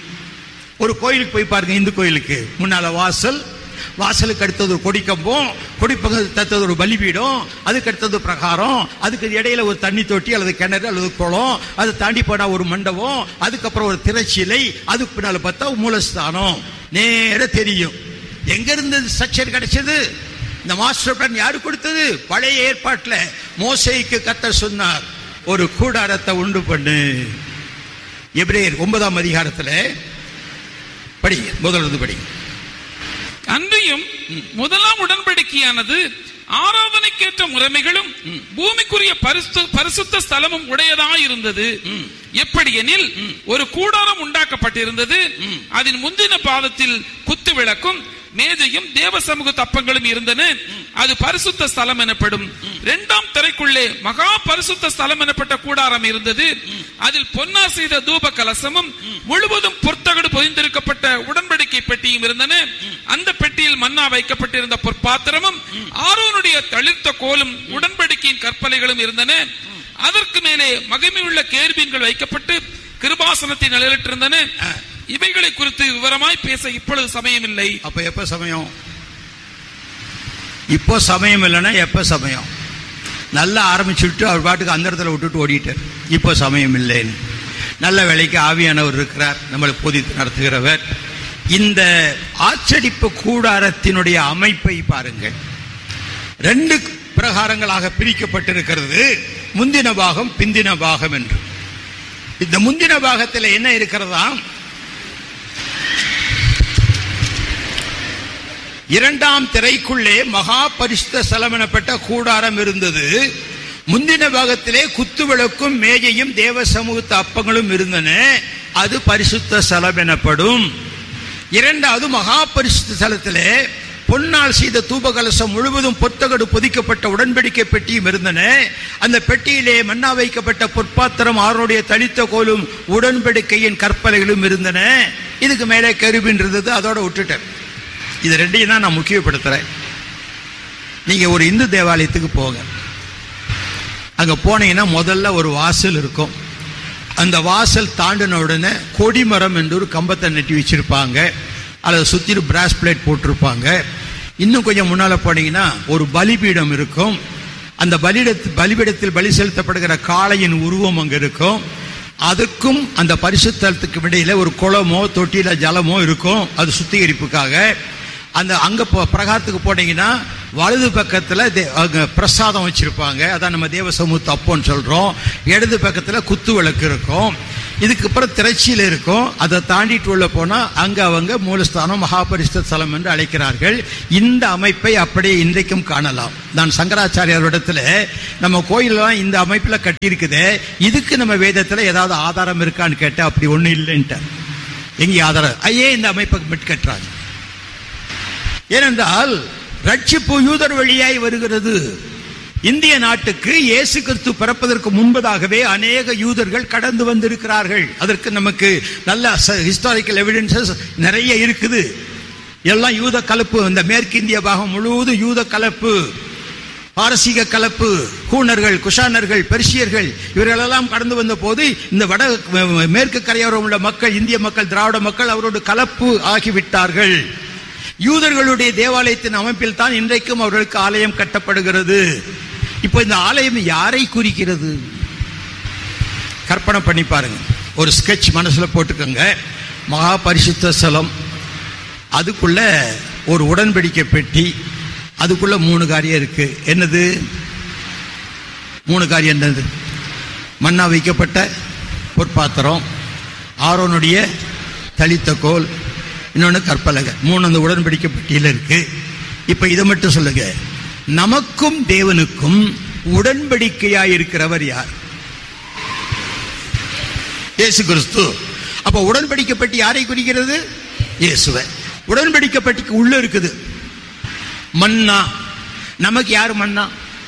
ஒரு கோயிலுக்கு போய் பாருங்க இந்து கோயிலுக்கு முன்னால வாசல் வாசலுக்கு அடுத்தது ஒரு கொடிக்கம்பம் கொடிப்பக்கத்துக்கு அடுத்தது ஒரு பலிபீடம் அதுக்கு அடுத்தது பிரகாரம் அதுக்கு இடையில ஒரு தண்ணி தொட்டி அல்லது கிணறு அல்லது குளம் அதை தாண்டி போனா ஒரு மண்டபம் அதுக்கப்புறம் ஒரு திரைச்சீலை அதுக்கு பின்னால பார்த்தா மூலஸ்தானம் நேர தெரியும் எங்க இருந்து ஸ்ட்ரக்சர் கிடைச்சது இந்த மாஸ்டர் பிளான் யாரு கொடுத்தது பழைய ஏற்பாட்டுல மோசைக்கு கத்த சொன்னார் ஒரு கூடாரத்தை உண்டு பண்ணு எபிரேயர் ஒன்பதாம் அதிகாரத்துல படிங்க முதலிருந்து படிங்க அன்றியும் முதலாம் உடன்படிக்கையானது ஆராதனைக்கேற்ற முறைமைகளும் பூமிக்குரிய பரிசு பரிசுத்த ஸ்தலமும் உடையதாய் இருந்தது எப்படி எனில் ஒரு கூடாரம் உண்டாக்கப்பட்டிருந்தது அதன் முந்தின பாதத்தில் குத்து விளக்கும் மேஜையும் தேவ சமூக தப்பங்களும் இருந்தன அது பரிசுத்த ஸ்தலம் எனப்படும் இரண்டாம் திரைக்குள்ளே மகா பரிசுத்த ஸ்தலம் எனப்பட்ட கூடாரம் இருந்தது அதில் பொன்னார் செய்த தூப கலசமும் முழுவதும் பொற்தகடு பொதிந்திருக்கப்பட்ட உடன்படிக்கை பெட்டியும் இருந்தன அந்த பெட்டியில் மன்னா வைக்கப்பட்டிருந்த பொற்பாத்திரமும் ஆரோனுடைய தளிர்த்த கோலும் உடன்படிக்கையின் கற்பலைகளும் இருந்தன அதற்கு மேலே மகிமையுள்ள கேர்பீன்கள் வைக்கப்பட்டு கிருபாசனத்தை நிழலிட்டிருந்தன இவைகளை குறித்து விவரமாய் பேச இப்பொழுது சமயமில்லை அப்ப எப்ப சமயம் இப்போ சமயம் இல்லைன்னா எப்ப சமயம் நல்லா ஆரம்பிச்சுட்டு அவர் பாட்டுக்கு அந்த இடத்துல விட்டுட்டு ஓடிட்டார் இப்போ சமயம் இல்லைன்னு நல்ல வேலைக்கு ஆவியானவர் இருக்கிறார் நம்மளை போதித்து நடத்துகிறவர் இந்த ஆச்சரிப்பு கூடாரத்தினுடைய அமைப்பை பாருங்கள் ரெண்டு பிரகாரங்களாக பிரிக்கப்பட்டிருக்கிறது முந்தின பாகம் பிந்தின பாகம் என்று இந்த முந்தின பாகத்தில் என்ன இருக்கிறதா இரண்டாம் திரைக்குள்ளே மகா பரிசுத்த ஸ்தலம் எனப்பட்ட கூடாரம் இருந்தது முந்தின பாகத்திலே குத்து விளக்கும் மேஜையும் தேவ சமூகத்து அப்பங்களும் இருந்தன அது பரிசுத்த ஸ்தலம் எனப்படும் இரண்டாவது மகா பரிசுத்த ஸ்தலத்திலே பொன்னால் செய்த தூபகலசம் முழுவதும் பொத்தகடு பொதிக்கப்பட்ட உடன்படிக்கை பெட்டியும் இருந்தன அந்த பெட்டியிலே மண்ணா வைக்கப்பட்ட பொற்பாத்திரம் ஆறுடைய தளித்த கோலும் உடன்படிக்கையின் கற்பலைகளும் இருந்தன இதுக்கு மேலே கருவின் இருந்தது அதோட விட்டுட்டேன் இது ரெண்டையும் தான் நான் முக்கியப்படுத்துறேன் நீங்க ஒரு இந்து தேவாலயத்துக்கு போங்க அங்க போனீங்கன்னா முதல்ல ஒரு வாசல் இருக்கும் அந்த வாசல் தாண்டின உடனே கொடிமரம் என்று ஒரு கம்பத்தை நட்டி வச்சிருப்பாங்க அதை சுத்திலும் பிராஸ் பிளேட் போட்டிருப்பாங்க இன்னும் கொஞ்சம் முன்னால போனீங்கன்னா ஒரு பலிபீடம் இருக்கும் அந்த பலியிடத்து பலிபீடத்தில் பலி செலுத்தப்படுகிற காளையின் உருவம் அங்க இருக்கும் அதுக்கும் அந்த பரிசுத்தலத்துக்கு இடையில ஒரு குளமோ தொட்டியில ஜலமோ இருக்கும் அது சுத்திகரிப்புக்காக அந்த அங்க போ- பிரகாரத்துக்கு போனீங்கன்னா வலது பக்கத்துல தே- அங்க பிரசாதம் வச்சிருப்பாங்க அதான் நம்ம தேவ சமூகத்து அப்போன்னு சொல்றோம் இடது பக்கத்துல குத்து விளக்கு இருக்கும் இதுக்கு அப்புறம் திரைச்சியில் இருக்கும் அதை தாண்டிட்டு உள்ள போனா அங்க அவங்க மூலஸ்தானம் மகாபரிஷ்ட ஸ்தலம் என்று அழைக்கிறார்கள் இந்த அமைப்பை அப்படியே இன்றைக்கும் காணலாம் நான் சங்கராச்சாரியாரிடத்துல நம்ம கோயிலெல்லாம் இந்த அமைப்புல கட்டியிருக்குதே இதுக்கு நம்ம வேதத்துல ஏதாவது ஆதாரம் இருக்கான்னு கேட்டா அப்படி ஒண்ணு இல்லைன்ட்டு எங்கே ஆதாரம் ஐயே இந்த அமைப்பை மிட்கட்டுறாங்க ஏனென்றால் ரட்சிப்பு யூதர் வழியாய் வருகிறது இந்திய நாட்டுக்கு இயேசு கிறிஸ்து பிறப்பதற்கு முன்பதாகவே அநேக யூதர்கள் கடந்து வந்திருக்கிறார்கள் அதற்கு நமக்கு நல்ல ஹிஸ்டாரிக்கல் எவிடன்சஸ் நிறைய இருக்குது எல்லாம் யூத கலப்பு இந்த மேற்கிந்திய பாகம் முழுவதும் யூத கலப்பு பாரசீக கலப்பு கூணர்கள் குஷானர்கள் பெர்ஷியர்கள் இவர்களெல்லாம் கடந்து வந்த போது இந்த வட மேற்கு கரையோரம் உள்ள மக்கள் இந்திய மக்கள் திராவிட மக்கள் அவரோடு கலப்பு ஆகிவிட்டார்கள் யூதர்களுடைய தேவாலயத்தின் அமைப்பில் தான் இன்றைக்கும் அவர்களுக்கு ஆலயம் கட்டப்படுகிறது இப்போ இந்த ஆலயம் யாரை குறிக்கிறது கற்பனை பண்ணி பாருங்க ஒரு ஸ்கெட்ச் மனசுல போட்டுக்கோங்க மகா பரிசுத்த ஸ்தலம் அதுக்குள்ள ஒரு உடன்படிக்கை பெட்டி அதுக்குள்ள மூணு காரியம் இருக்கு என்னது மூணு காரியம் என்னது மண்ணா வைக்கப்பட்ட பொற்பாத்திரம் ஆரோனுடைய தளித்த கோல் இன்னொன்று கற்பலகை மூணு அந்த உடன்படிக்கை பெட்டியில் இருக்கு இப்ப இதை மட்டும் சொல்லுங்க நமக்கும் தேவனுக்கும் உடன்படிக்கையாய் இருக்கிறவர் யார் இயேசு கிறிஸ்து அப்ப உடன்படிக்கை பெட்டி யாரை குறிக்கிறது இயேசுவை உடன்படிக்கை பெட்டிக்கு உள்ள இருக்குது மன்னா நமக்கு யார் மன்னா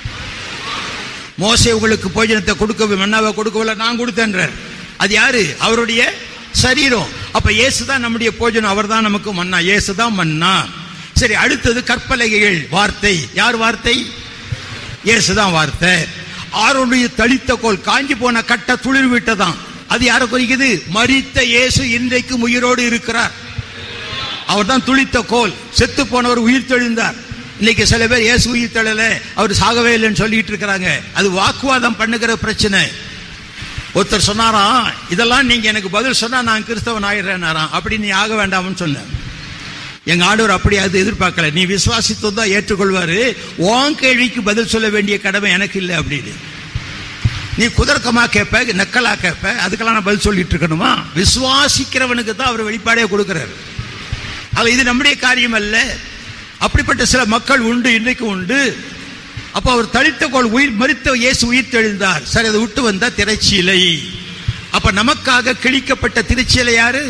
மோசே உங்களுக்கு போஜனத்தை கொடுக்க மன்னாவை கொடுக்கவில்லை நான் கொடுத்தேன்றார் அது யாரு அவருடைய சரீரம் அப்ப இயேசு தான் நம்முடைய போஜனம் அவர் தான் நமக்கு மன்னா இயேசு தான் மன்னா சரி அடுத்தது கற்பலகைகள் வார்த்தை யார் வார்த்தை இயேசு தான் வார்த்தை ஆரோனுடைய தளித்த கோல் காஞ்சி போன கட்ட துளிர் விட்டதான் அது யாரை குறிக்குது மரித்த இயேசு இன்றைக்கு உயிரோடு இருக்கிறார் அவர் தான் துளித்த கோல் செத்து போனவர் உயிர் தெழுந்தார் இன்னைக்கு சில பேர் இயேசு உயிர் தெழல அவர் சாகவே இல்லைன்னு சொல்லிட்டு இருக்கிறாங்க அது வாக்குவாதம் பண்ணுகிற பிரச்சனை ஒருத்தர் சொன்னாராம் இதெல்லாம் நீங்க எனக்கு பதில் சொன்னா நான் கிறிஸ்தவன் ஆயிடுறேன்னாராம் அப்படி நீ ஆக வேண்டாம்னு சொன்னேன் எங்க ஆண்டவர் அப்படி அது எதிர்பார்க்கல நீ விசுவாசித்து தான் ஏற்றுக்கொள்வாரு உன் கேள்விக்கு பதில் சொல்ல வேண்டிய கடமை எனக்கு இல்லை அப்படின்னு நீ குதர்க்கமா கேட்ப நக்கலா கேட்ப அதுக்கெல்லாம் நான் பதில் சொல்லிட்டு இருக்கணுமா விசுவாசிக்கிறவனுக்கு தான் அவர் வெளிப்பாடே கொடுக்கிறார் அது இது நம்முடைய காரியம் அல்ல அப்படிப்பட்ட சில மக்கள் உண்டு இன்றைக்கு உண்டு அப்ப அவர் தளித்த கோள் உயிர் மறித்த இயேசு உயிர் தெழுந்தார் சரி அதை விட்டு வந்தா திரைச்சீலை அப்ப நமக்காக கிழிக்கப்பட்ட திருச்சீலை யாரு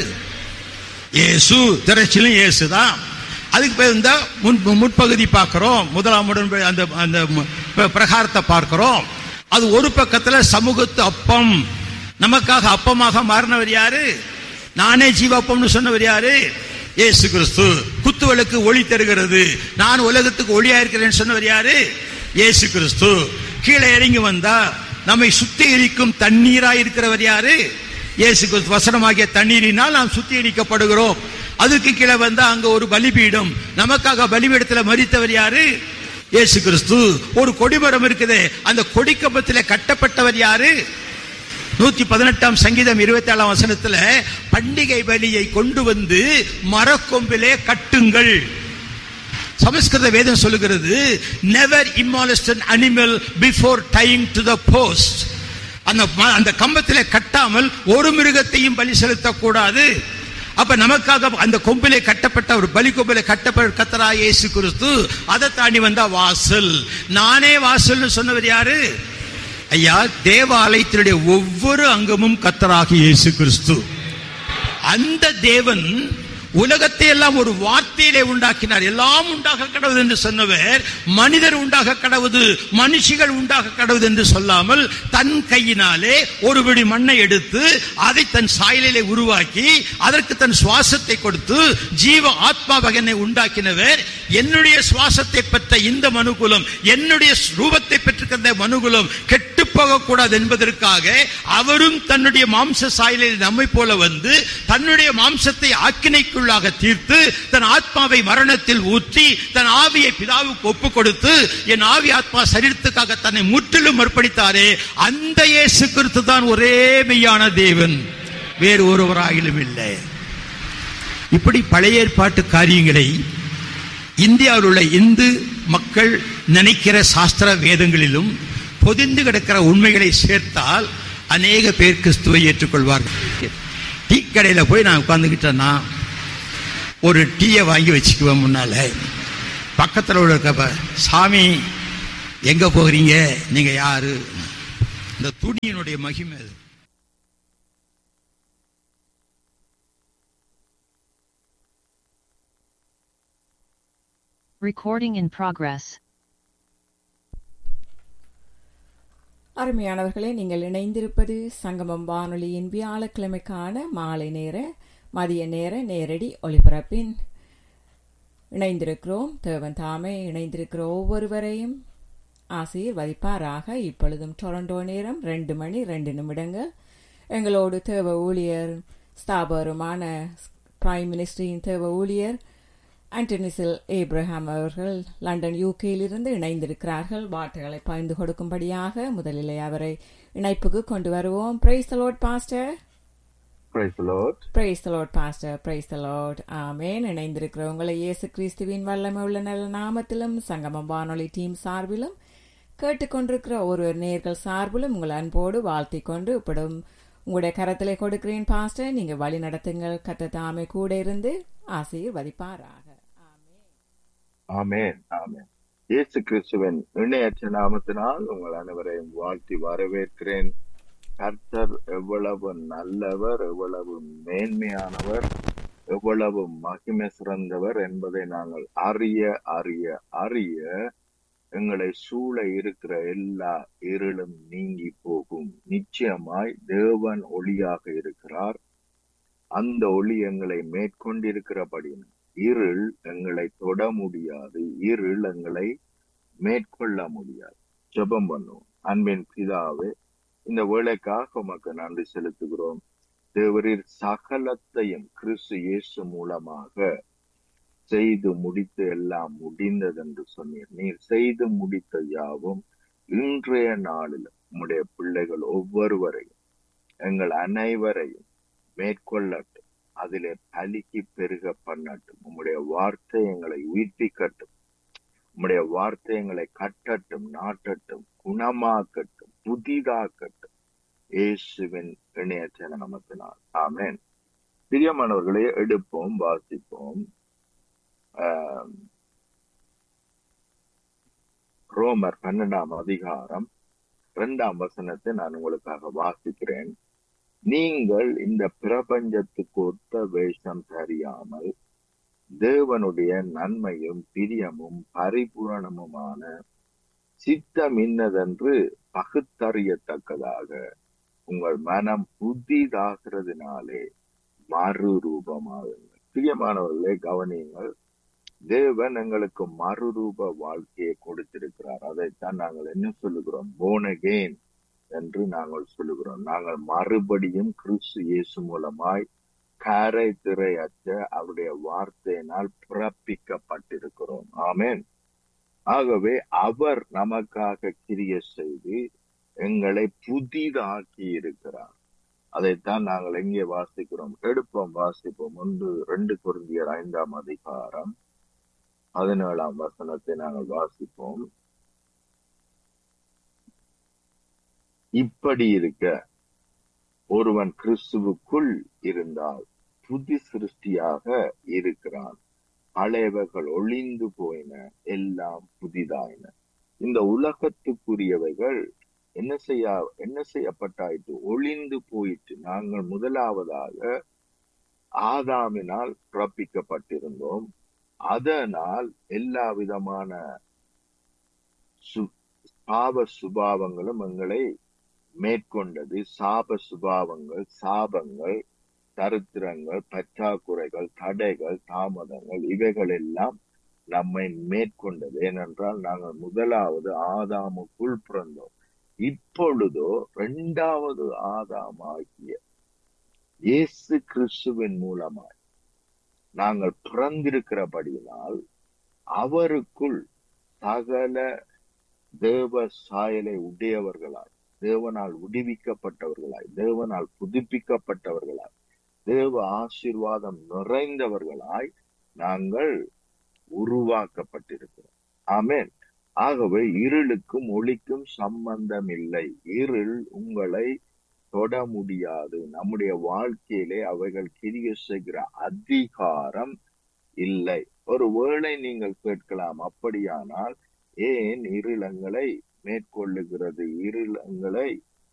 இயேசு திரைச்சீலும் இயேசு தான் அதுக்கு பேர் இந்த முன் முற்பகுதி பார்க்கிறோம் முதலாம் உடன் அந்த அந்த மு- ப- பிரகாரத்தை பார்க்கிறோம் அது ஒரு பக்கத்துல சமூகத்து அப்பம் நமக்காக அப்பமாக மாறினவர் யாரு நானே ஜீவாப்பம்னு சொன்னவர் யாரு இயேசு கிறிஸ்து குத்துவலுக்கு ஒளி தருகிறது நான் உலகத்துக்கு ஒளியா இருக்கிறேன்னு சொன்னவர் யாரு இயேசு கிறிஸ்து கீழே இறங்கி வந்தா நம்மை சுத்திகரிக்கும் தண்ணீரா இருக்கிறவர் யாரு இயேசு கிறிஸ்து வசனமாகிய தண்ணீரினால் நாம் சுத்திகரிக்கப்படுகிறோம் அதுக்கு கீழே வந்தா அங்க ஒரு பலிபீடம் நமக்காக பலிபீடத்துல மறித்தவர் யாரு இயேசு கிறிஸ்து ஒரு கொடிமரம் இருக்குது அந்த கொடிக்கம்பத்திலே கட்டப்பட்டவர் யாரு நூத்தி பதினெட்டாம் சங்கீதம் இருபத்தி ஏழாம் வசனத்துல பண்டிகை பலியை கொண்டு வந்து மரக்கொம்பிலே கட்டுங்கள் சமஸ்கிருத வேதம் சொல்லுகிறது never immolate an animal before time to the post அந்த ம- அந்த கம்பத்திலே கட்டாமல் ஒரு மிருகத்தையும் பலி செலுத்தக்கூடாது அப்ப நமக்காக அந்த கொம்பிலே கட்டப்பட்ட ஒரு பலி கொம்பிலே கட்டப்பட்ட கத்தரா இயேசு கிறிஸ்து அதை தாண்டி வந்தா வாசல் நானே வாசல்னு சொன்னவர் யாரு ஐயா தேவாலயத்தினுடைய ஒவ்வொரு அங்கமும் கத்தராகி இயேசு கிறிஸ்து அந்த தேவன் உலகத்தை எல்லாம் ஒரு வார்த்தையிலே உண்டாக்கினார் எல்லாம் உண்டாக கடவுது என்று சொன்னவர் மனிதர் உண்டாக கடவுது மனுஷிகள் உண்டாக கடவுது என்று சொல்லாமல் தன் கையினாலே ஒரு பிடி மண்ணை எடுத்து அதை தன் சாயலிலே உருவாக்கி அதற்கு தன் சுவாசத்தை கொடுத்து ஜீவ ஆத்மா வகனை உண்டாக்கினவர் என்னுடைய சுவாசத்தை பெற்ற இந்த மனுகுலம் என்னுடைய ரூபத்தை பெற்றிருக்கிற மனுகுலம் கெட்டு போகக்கூடாது என்பதற்காக அவரும் தன்னுடைய மாம்ச சாயலில் நம்மை போல வந்து தன்னுடைய மாம்சத்தை ஆக்கினைக்குள்ளாக தீர்த்து தன் ஆத்மாவை மரணத்தில் ஊற்றி தன் ஆவியை பிதாவுக்கு ஒப்பு கொடுத்து என் ஆவி ஆத்மா சரீரத்துக்காக தன்னை முற்றிலும் அர்ப்பணித்தாரே அந்த இயேசு கிறிஸ்து தான் ஒரே மெய்யான தேவன் வேறு ஒருவராயிலும் இல்லை இப்படி பழைய ஏற்பாட்டு காரியங்களை இந்தியாவில் உள்ள இந்து மக்கள் நினைக்கிற சாஸ்திர வேதங்களிலும் பொதிந்து கிடக்கிற உண்மைகளை சேர்த்தால் அநேக பேர் கிறிஸ்துவை ஏற்றுக்கொள்வார்கள் டீ கடையில் போய் நான் உட்காந்துக்கிட்டேன்னா ஒரு டீயை வாங்கி வச்சுக்குவேன் முன்னால பக்கத்தில் உள்ள இருக்க சாமி எங்க போகிறீங்க நீங்க யாரு இந்த துணியினுடைய மகிமை அது Recording in progress. அருமையானவர்களே நீங்கள் இணைந்திருப்பது சங்கமம் வானொலியின் வியாழக்கிழமைக்கான மாலை நேர மதிய நேர நேரடி ஒளிபரப்பின் இணைந்திருக்கிறோம் தேவன் தாமே இணைந்திருக்கிற ஒவ்வொருவரையும் ஆசீர்வதிப்பாராக இப்பொழுதும் டொரண்டோ நேரம் ரெண்டு மணி ரெண்டு நிமிடங்கள் எங்களோடு தேவ ஊழியர் ஸ்தாபருமான பிரைம் மினிஸ்டரின் தேவ ஊழியர் ஆண்டனிசில் ஏப்ரஹாம் அவர்கள் லண்டன் யூகேயிலிருந்து இணைந்திருக்கிறார்கள் வார்த்தைகளை பகிர்ந்து கொடுக்கும்படியாக முதலிலே அவரை இணைப்புக்கு கொண்டு வருவோம் praise lord pastor Praise the Lord. Praise lord pastor praise lord ஆமேன் இணைந்திருக்கிறவங்களை இயேசு கிறிஸ்துவின் வல்லமை உள்ள நல்ல நாமத்திலும் சங்கமம் வானொலி டீம் சார்பிலும் கேட்டுக்கொண்டிருக்கிற ஒரு நேர்கள் சார்பிலும் உங்கள் அன்போடு வாழ்த்திக் கொண்டு இப்படும் உங்களுடைய கரத்திலே கொடுக்கிறேன் பாஸ்டர் நீங்க வழி நடத்துங்கள் கத்த தாமே கூட இருந்து ஆசீர்வதிப்பாராக ஆமென். ஆமென் ஆமென் இயேசு கிறிஸ்துவின் இணையற்ற நாமத்தினால் உங்கள் அனைவரையும் வாழ்த்தி வரவேற்கிறேன் கர்த்தர் எவ்வளவு நல்லவர் எவ்வளவு மேன்மையானவர் எவ்வளவு மகிமை சிறந்தவர் என்பதை நாங்கள் அறிய அறிய அறிய எங்களை சூழ இருக்கிற எல்லா இருளும் நீங்கி போகும் நிச்சயமாய் தேவன் ஒளியாக இருக்கிறார் அந்த ஒளி எங்களை மேற்கொண்டிருக்கிறபடியும் இருள் எங்களை தொட முடியாது இருள் எங்களை மேற்கொள்ள முடியாது ஜெபம் பண்ணுவோம் அன்பின் பிதாவே இந்த வேலைக்காக உமக்கு நன்றி செலுத்துகிறோம் தேவரீர் சகலத்தையும் கிறிஸ்து இயேசு மூலமாக செய்து முடித்து எல்லாம் முடிந்தது என்று சொன்னீர் நீர் செய்து முடித்த யாவும் இன்றைய நாளில் உம்முடைய பிள்ளைகள் ஒவ்வொருவரையும் எங்கள் அனைவரையும் மேற்கொள்ளட்டும் அதிலே பலிக்கு பெருக பண்ணட்டும் உம்முடைய வார்த்தை எங்களை உயிர்ப்பிக்கட்டும் உம்முடைய வார்த்தை எங்களை கட்டட்டும் நாட்டட்டும் குணமாக்கட்டும் புதிதாக்கட்டும் இயேசுவின் இணையற்ற நாமத்தினால் ஆமென் பிரியமானவர்களே எடுப்போம் வாசிப்போம் ஆம், ரோமர் பன்னெண்டாம் அதிகாரம் இரண்டாம் வசனத்தை நான் உங்களுக்காக வாசிக்கிறேன் நீங்கள் இந்த பிரபஞ்சத்துக்கு ஒத்த வேஷம் தெரியாமல் தேவனுடைய நன்மையும் பிரியமும் பரிபூரணமுமான சித்தம் இன்னதென்று பகுத்தறியத்தக்கதாக உங்கள் மனம் புதிதாகிறதுனாலே மறுரூபமாகுங்கள் பிரியமானவர்களே கவனியுங்கள் தேவன் எங்களுக்கு மறுரூப வாழ்க்கையை கொடுத்திருக்கிறார் அதைத்தான் நாங்கள் என்ன சொல்லுகிறோம் போன் அகெயின் என்று நாங்கள் சொல்லுகிறோம் நாங்கள் மறுபடியும் கிறிஸ்து இயேசு மூலமாய் கரை திரையற்ற அவருடைய வார்த்தையினால் பிறப்பிக்கப்பட்டிருக்கிறோம் ஆமென் ஆகவே அவர் நமக்காக கிரிய செய்து எங்களை புதிதாக்கி இருக்கிறார் அதைத்தான் நாங்கள் எங்கே வாசிக்கிறோம் எடுப்போம் வாசிப்போம் ஒன்று ரெண்டு குருந்தியர் ஐந்தாம் அதிகாரம் பதினேழாம் வசனத்தை நாங்கள் வாசிப்போம் இப்படி இருக்க ஒருவன் கிறிஸ்துவுக்குள் இருந்தால் புதி சிருஷ்டியாக இருக்கிறான் பழையவைகள் ஒளிந்து போயின எல்லாம் புதிதாயின இந்த உலகத்துக்குரியவைகள் என்ன செய்ய என்ன செய்யப்பட்டாயிற்று ஒளிந்து போயிற்று நாங்கள் முதலாவதாக ஆதாமினால் பிறப்பிக்கப்பட்டிருந்தோம் அதனால் எல்லா விதமான சு- பாவ சுபாவங்களும் எங்களை மேற்கொண்டது சாப சுபாவங்கள் சாபங்கள் தரித்திரங்கள் பற்றாக்குறைகள் தடைகள் தாமதங்கள் இவைகள் எல்லாம் நம்மை மேற்கொண்டது ஏனென்றால் நாங்கள் முதலாவது ஆதாமுக்குள் பிறந்தோம் இப்பொழுதோ இரண்டாவது ஆதாமாகிய இயேசு கிறிஸ்துவின் மூலமாய் நாங்கள் பிறந்திருக்கிறபடியினால் அவருக்குள் சகல தேவ சாயலை உடையவர்களாய் தேவனால் விடுவிக்கப்பட்டவர்களாய் தேவனால் புதுப்பிக்கப்பட்டவர்களாய் தேவ ஆசீர்வாதம் நிறைந்தவர்களாய் நாங்கள் உருவாக்கப்பட்டிருக்கிறோம் ஆமென் ஆகவே இருளுக்கும் ஒளிக்கும் சம்பந்தம் இல்லை இருள் உங்களை தொட முடியாது நம்முடைய வாழ்க்கையிலே அவைகள் கிரிய செய்கிற அதிகாரம் இல்லை ஒருவேளை நீங்கள் கேட்கலாம் அப்படியானால் ஏன் இருளங்களை மேற்கொள்ளுகிறது இருளங்களை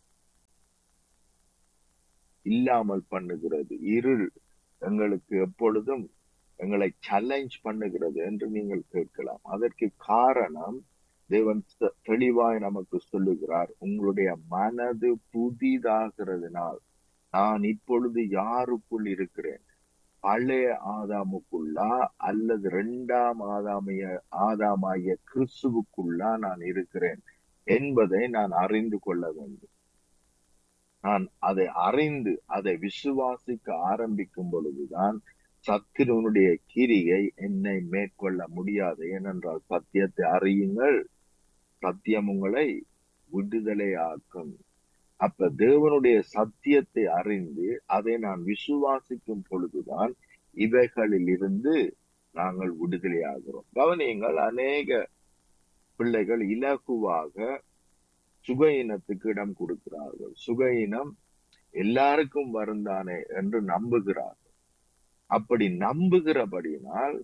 இல்லாமல் பண்ணுகிறது இருள் எங்களுக்கு எப்பொழுதும் எங்களை சேலஞ்ச் பண்ணுகிறது என்று நீங்கள் கேட்கலாம் அதற்கு காரணம் தேவன் தெ- தெளிவாய் நமக்கு சொல்லுகிறார் உங்களுடைய மனது புதிதாகிறதுனால் நான் இப்பொழுது யாருக்குள் இருக்கிறேன் பழைய ஆதாமுக்குள்ளா அல்லது இரண்டாம் ஆதாமைய ஆதாமாகிய கிறிஸ்துவுக்குள்ளா நான் இருக்கிறேன் என்பதை நான் அறிந்து கொள்ள வேண்டும் நான் அதை அறிந்து அதை விசுவாசிக்க ஆரம்பிக்கும் பொழுதுதான் சத்திரனுடைய கிரியை என்னை மேற்கொள்ள முடியாது ஏனென்றால் சத்தியத்தை அறியுங்கள் சத்தியம் உங்களை விடுதலையாக்கும் அப்ப தேவனுடைய சத்தியத்தை அறிந்து அதை நான் விசுவாசிக்கும் பொழுதுதான் இவைகளில் இருந்து நாங்கள் விடுதலையாகிறோம் கவனியங்கள் அநேக பிள்ளைகள் இலகுவாக சுக இனத்துக்கு இடம் கொடுக்கிறார்கள் சுக இனம் எல்லாருக்கும் வருந்தானே என்று நம்புகிறார்கள் அப்படி நம்புகிறபடியினால்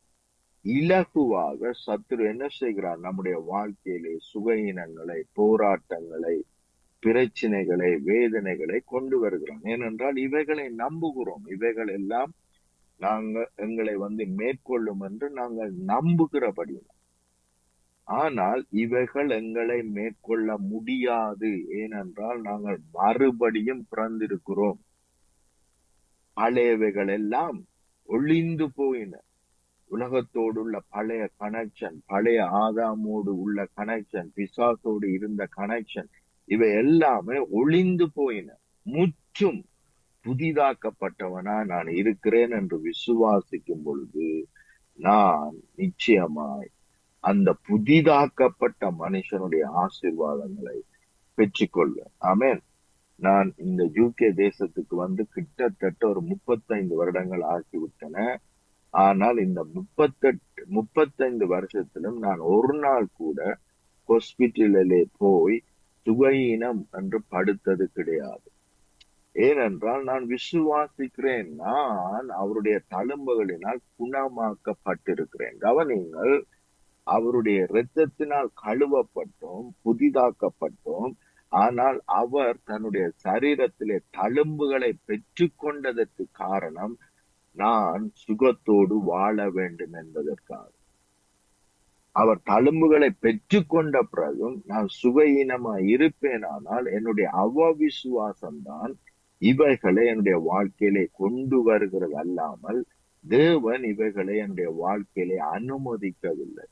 இலகுவாக சத்துரு என்ன செய்கிறார் நம்முடைய வாழ்க்கையிலே சுக இனங்களை போராட்டங்களை பிரச்சனைகளை வேதனைகளை கொண்டு வருகிறான் ஏனென்றால் இவைகளை நம்புகிறோம் இவைகள் எல்லாம் நாங்கள் எங்களை வந்து மேற்கொள்ளும் என்று நாங்கள் நம்புகிறபடியினால் ஆனால் இவைகள் எங்களை மேற்கொள்ள முடியாது ஏனென்றால் நாங்கள் மறுபடியும் பிறந்திருக்கிறோம் பழையவைகள் எல்லாம் ஒளிந்து போயின உலகத்தோடு உள்ள பழைய கனெக்ஷன் பழைய ஆதாமோடு உள்ள கனெக்ஷன் பிசாசோடு இருந்த கனெக்ஷன் இவை எல்லாமே ஒளிந்து போயின முற்றும் புதிதாக்கப்பட்டவனா நான் இருக்கிறேன் என்று விசுவாசிக்கும் பொழுது நான் நிச்சயமாய் அந்த புதிதாக்கப்பட்ட மனுஷனுடைய ஆசீர்வாதங்களை பெற்றுக்கொள்வேன் ஆமென் நான் இந்த யூகே தேசத்துக்கு வந்து கிட்டத்தட்ட ஒரு முப்பத்தைந்து வருடங்கள் ஆகிவிட்டன ஆனால் இந்த முப்பத்தெட்டு முப்பத்தைந்து வருஷத்திலும் நான் ஒரு நாள் கூட ஹாஸ்பிட்டலிலே போய் சுகையினம் என்று படுத்தது கிடையாது ஏனென்றால் நான் விசுவாசிக்கிறேன் நான் அவருடைய தழும்புகளினால் குணமாக்கப்பட்டிருக்கிறேன் கவனிங்கள் அவருடைய இரத்தத்தினால் கழுவப்பட்டோம் புதிதாக்கப்பட்டோம் ஆனால் அவர் தன்னுடைய சரீரத்திலே தழும்புகளை பெற்றுக்கொண்டதற்கு காரணம் நான் சுகத்தோடு வாழ வேண்டும் என்பதற்காக அவர் தழும்புகளை பெற்றுக்கொண்ட பிறகும் நான் சுகையினமா இருப்பேனானால் என்னுடைய அவவிசுவாசம்தான் இவைகளை என்னுடைய வாழ்க்கையிலே கொண்டு வருகிறது அல்லாமல் தேவன் இவைகளை என்னுடைய வாழ்க்கையிலே அனுமதிக்கவில்லை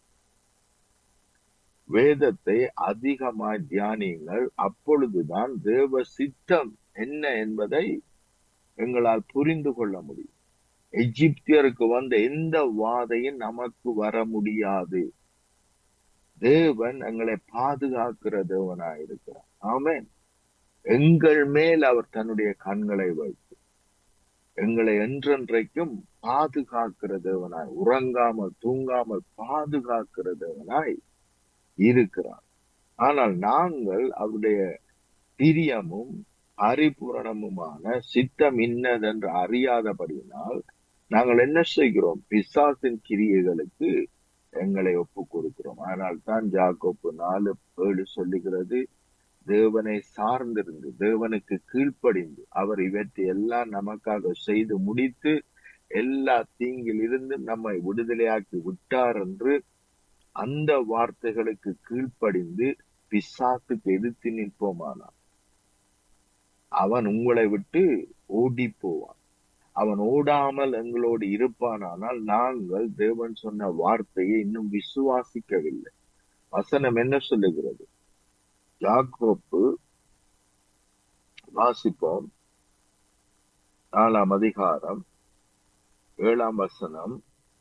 வேதத்தை அதிகமாய் தியானியுங்கள் அப்பொழுதுதான் தேவ சித்தம் என்ன என்பதை எங்களால் புரிந்து கொள்ள முடியும் எகிப்தியருக்கு வந்த எந்த வாதையும் நமக்கு வர முடியாது தேவன் எங்களை பாதுகாக்கிற தேவனாய் இருக்கிறார் ஆமென் எங்கள் மேல் அவர் தன்னுடைய கண்களை வைத்து எங்களை என்றென்றைக்கும் பாதுகாக்கிற தேவனாய் உறங்காமல் தூங்காமல் பாதுகாக்கிற தேவனாய் இருக்கிறார் ஆனால் நாங்கள் அவருடைய பிரியமும் பரிபூரணமுமான சித்தம் இன்னதென்று அறியாதபடியினால் நாங்கள் என்ன செய்கிறோம் பிசாசின் கிரியைகளுக்கு எங்களை ஒப்பு கொடுக்கிறோம் ஆனால் தான் ஜாக்கோப்பு நாலு ஏழு சொல்லுகிறது தேவனை சார்ந்திருந்து தேவனுக்கு கீழ்ப்படிந்து அவர் இவற்றை எல்லாம் நமக்காக செய்து முடித்து எல்லா தீங்கில் இருந்து நம்மை விடுதலையாக்கி விட்டார் என்று அந்த வார்த்தைகளுக்கு கீழ்ப்படிந்து பிசாசுக்கு எதிர்த்து நிற்போமானார் அவன் உங்களை விட்டு ஓடி போவான் அவன் ஓடாமல் எங்களோடு இருப்பானானால் நாங்கள் தேவன் சொன்ன வார்த்தையை இன்னும் விசுவாசிக்கவில்லை வசனம் என்ன சொல்லுகிறது யாக்கோப்பு வாசிப்போம் நாலாம் அதிகாரம் ஏழாம் வசனம்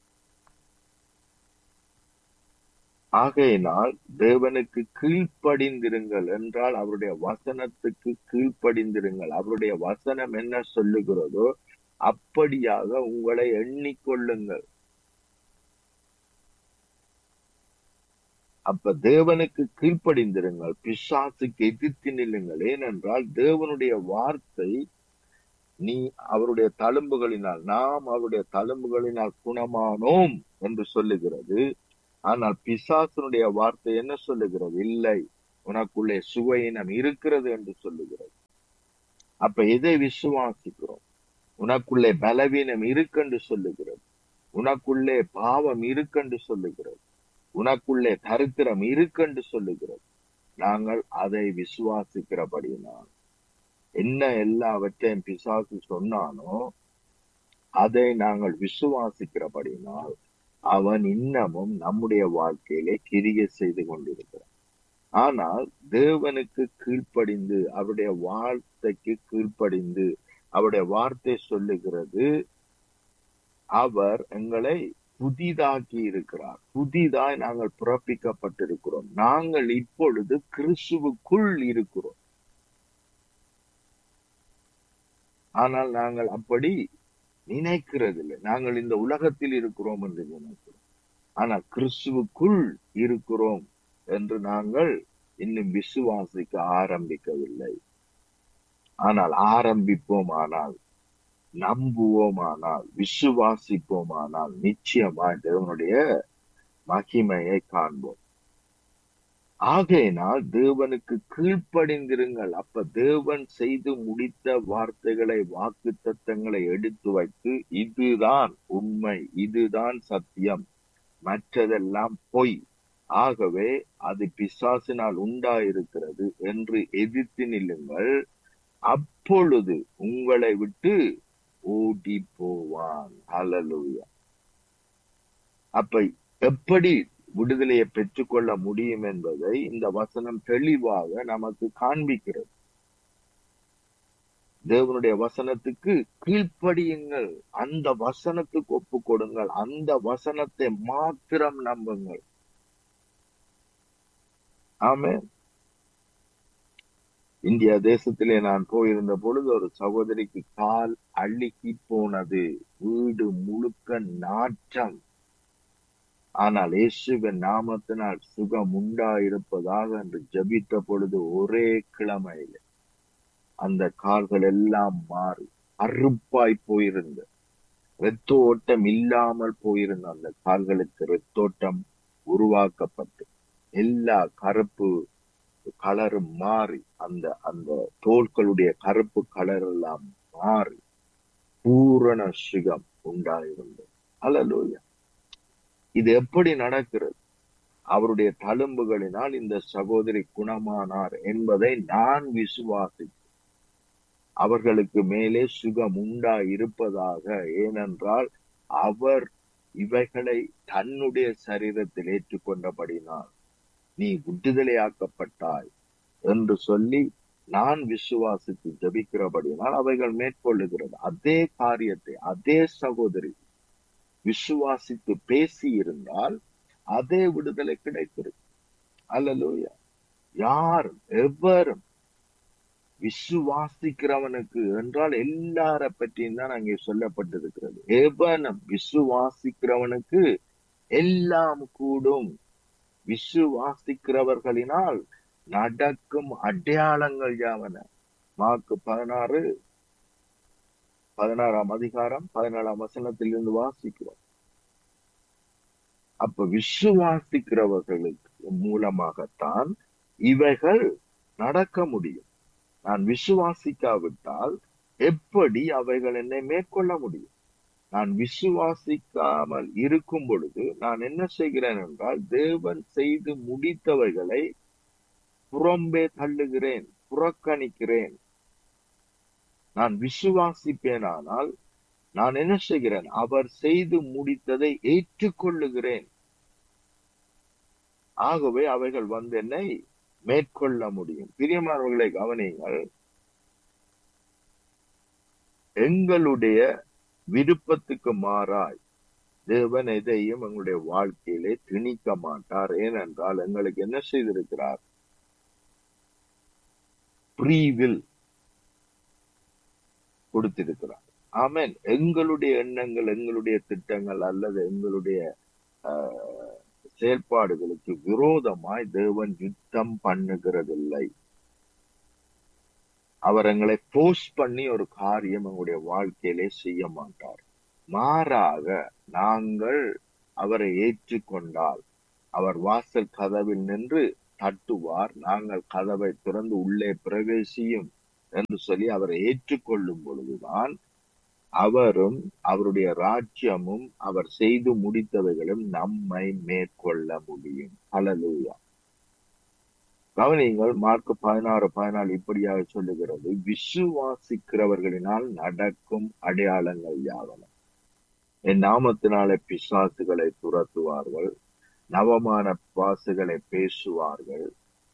ஆகையினால் தேவனுக்கு கீழ்ப்படிந்திருங்கள் என்றால் அவருடைய வசனத்துக்கு கீழ்ப்படிந்திருங்கள் அவருடைய வசனம் என்ன சொல்லுகிறதோ அப்படியாக உங்களை எண்ணிக்கொள்ளுங்கள் அப்ப தேவனுக்கு கீழ்ப்படிந்திருங்கள் பிசாசுக்கு எதிர்த்து நில்லுங்கள் ஏனென்றால் தேவனுடைய வார்த்தை நீ அவருடைய தழும்புகளினால் நாம் அவருடைய தழும்புகளினால் குணமானோம் என்று சொல்லுகிறது ஆனால் பிசாசனுடைய வார்த்தை என்ன சொல்லுகிறது இல்லை உனக்குள்ளே சுவையினம் இருக்கிறது என்று சொல்லுகிறது அப்ப எதை விசுவாசிக்கிறோம் உனக்குள்ளே பலவீனம் இருக்கென்று சொல்லுகிறது உனக்குள்ளே பாவம் இருக்கென்று சொல்லுகிறது உனக்குள்ளே தரித்திரம் இருக்கென்று சொல்லுகிறது நாங்கள் அதை விசுவாசிக்கிறபடினால் என்ன எல்லாவற்றையும் பிசாசு சொன்னானோ அதை நாங்கள் விசுவாசிக்கிறபடினால் அவன் இன்னமும் நம்முடைய வாழ்க்கையிலே கிரிய செய்து கொண்டிருக்கிறான் ஆனால் தேவனுக்கு கீழ்ப்படிந்து அவருடைய வார்த்தைக்கு கீழ்ப்படிந்து அவருடைய வார்த்தை சொல்லுகிறது அவர் எங்களை புதிதாக்கி இருக்கிறார் புதிதாய் நாங்கள் பிறப்பிக்கப்பட்டிருக்கிறோம் நாங்கள் இப்பொழுது கிறிஸ்துவுக்குள் இருக்கிறோம் ஆனால் நாங்கள் அப்படி நினைக்கிறதில்லை நாங்கள் இந்த உலகத்தில் இருக்கிறோம் என்று நினைக்கிறோம் ஆனால் கிறிஸ்துவுக்குள் இருக்கிறோம் என்று நாங்கள் இன்னும் விசுவாசிக்க ஆரம்பிக்கவில்லை ஆனால் ஆரம்பிப்போமானால் நம்புவோமானால் விசுவாசிப்போமானால் நிச்சயமாய் தேவனுடைய மகிமையை காண்போம் ஆகையினால் தேவனுக்கு கீழ்ப்படிந்திருங்கள் அப்ப தேவன் செய்து முடித்த வார்த்தைகளை வாக்கு தத்தங்களை எடுத்து வைத்து இதுதான் உண்மை இதுதான் சத்தியம் மற்றதெல்லாம் பொய் ஆகவே அது பிசாசினால் உண்டாயிருக்கிறது என்று எதிர்த்து நில்லுங்கள் அப்பொழுது உங்களை விட்டு ஓடி போவான் ஹalleluya அப்ப எப்படி விடுதலையை பெற்றுக்கொள்ள முடியும் என்பதை இந்த வசனம் தெளிவாக நமக்கு காண்பிக்கிறது தேவனுடைய வசனத்துக்கு கீழ்ப்படியுங்கள் அந்த வசனத்துக்கு ஒப்பு கொடுங்கள் அந்த வசனத்தை மாத்திரம் நம்புங்கள் ஆமே இந்தியா தேசத்திலே நான் போயிருந்த பொழுது ஒரு சகோதரிக்கு கால் அழுகி போனது வீடு முழுக்க நாற்றம் ஆனால் இயேசுவின் நாமத்தினால் சுகம் உண்டாயிருப்பதாக என்று ஜபித்த பொழுது ஒரே கிழமையில அந்த கால்கள் எல்லாம் மாறி அறுப்பாய் போயிருந்த இரத்த ஓட்டம் இல்லாமல் போயிருந்த அந்த கால்களுக்கு இரத்தோட்டம் உருவாக்கப்பட்டு எல்லா கருப்பு கலரும் மாறி அந்த அந்த தோள்களுடைய கருப்பு கலர் எல்லாம் மாறி பூரண சுகம் உண்டாயிருந்தது அல்லலூயா இது எப்படி நடக்கிறது அவருடைய தழும்புகளினால் இந்த சகோதரி குணமானார் என்பதை நான் விசுவாசி அவர்களுக்கு மேலே சுகம் உண்டா இருப்பதாக ஏனென்றால் அவர் இவைகளை தன்னுடைய சரீரத்தில் ஏற்றுக்கொண்டபடினால் நீ விடுதலையாக்கப்பட்டாய் என்று சொல்லி நான் விசுவாசித்து ஜபிக்கிறபடினால் அவைகள் மேற்கொள்ளுகிறது அதே காரியத்தை அதே சகோதரி விசுவாசித்து பேசி இருந்தால் அதே விடுதலை கிடைத்திருக்கு அல்லலூயா யாரும் எவரும் விசுவாசிக்கிறவனுக்கு என்றால் எல்லார பற்றியும் தான் அங்கே சொல்லப்பட்டிருக்கிறது எவனும் விசுவாசிக்கிறவனுக்கு எல்லாம் கூடும் விசுவாசிக்கிறவர்களினால் நடக்கும் அடையாளங்கள் யாவன மார்க்கு பதினாறு பதினாறாம் அதிகாரம் பதினாலாம் வசனத்திலிருந்து வாசிக்கிறோம் அப்ப விசுவாசிக்கிறவர்களுக்கு மூலமாகத்தான் இவைகள் நடக்க முடியும் நான் விசுவாசிக்காவிட்டால் எப்படி அவைகள் என்னை மேற்கொள்ள முடியும் நான் விசுவாசிக்காமல் இருக்கும் பொழுது நான் என்ன செய்கிறேன் என்றால் தேவன் செய்து முடித்தவைகளை புறம்பே தள்ளுகிறேன் புறக்கணிக்கிறேன் நான் விசுவாசிப்பேனானால் நான் என்ன செய்கிறேன் அவர் செய்து முடித்ததை ஏற்றுக்கொள்ளுகிறேன் ஆகவே அவைகள் வந்து என்னை மேற்கொள்ள முடியும் பிரியமானவர்களை கவனியுங்கள் எங்களுடைய விருப்பத்துக்கு மாறாய் தேவன் எதையும் எங்களுடைய வாழ்க்கையிலே திணிக்க மாட்டார் ஏனென்றால் எங்களுக்கு என்ன செய்திருக்கிறார் ப்ரீவில் கொடுத்திருக்கிறார் ஆமென் எங்களுடைய எண்ணங்கள் எங்களுடைய திட்டங்கள் அல்லது எங்களுடைய ஆஹ், செயல்பாடுகளுக்கு விரோதமாய் தேவன் யுத்தம் பண்ணுகிறதில்லை அவர் எங்களை போஸ்ட் பண்ணி ஒரு காரியம் எங்களுடைய வாழ்க்கையிலே செய்ய மாட்டார் மாறாக நாங்கள் அவரை ஏற்றுக்கொண்டால் அவர் வாசல் கதவில் நின்று தட்டுவார் நாங்கள் கதவை திறந்து உள்ளே பிரவேசியும் என்று சொல்லி அவரை ஏற்றுக்கொள்ளும் பொழுதுதான் அவரும் அவருடைய ராஜ்யமும் அவர் செய்து முடித்தவைகளும் நம்மை மேற்கொள்ள முடியும் ஹalleluya கவனியுங்கள் மார்க் பதினாறு பதினாலு இப்படியாக சொல்லுகிறது விசுவாசிக்கிறவர்களினால் நடக்கும் அடையாளங்கள் யாவன என் நாமத்தினாலே பிசாசுகளை துரத்துவார்கள் நவமான பாசுகளை பேசுவார்கள்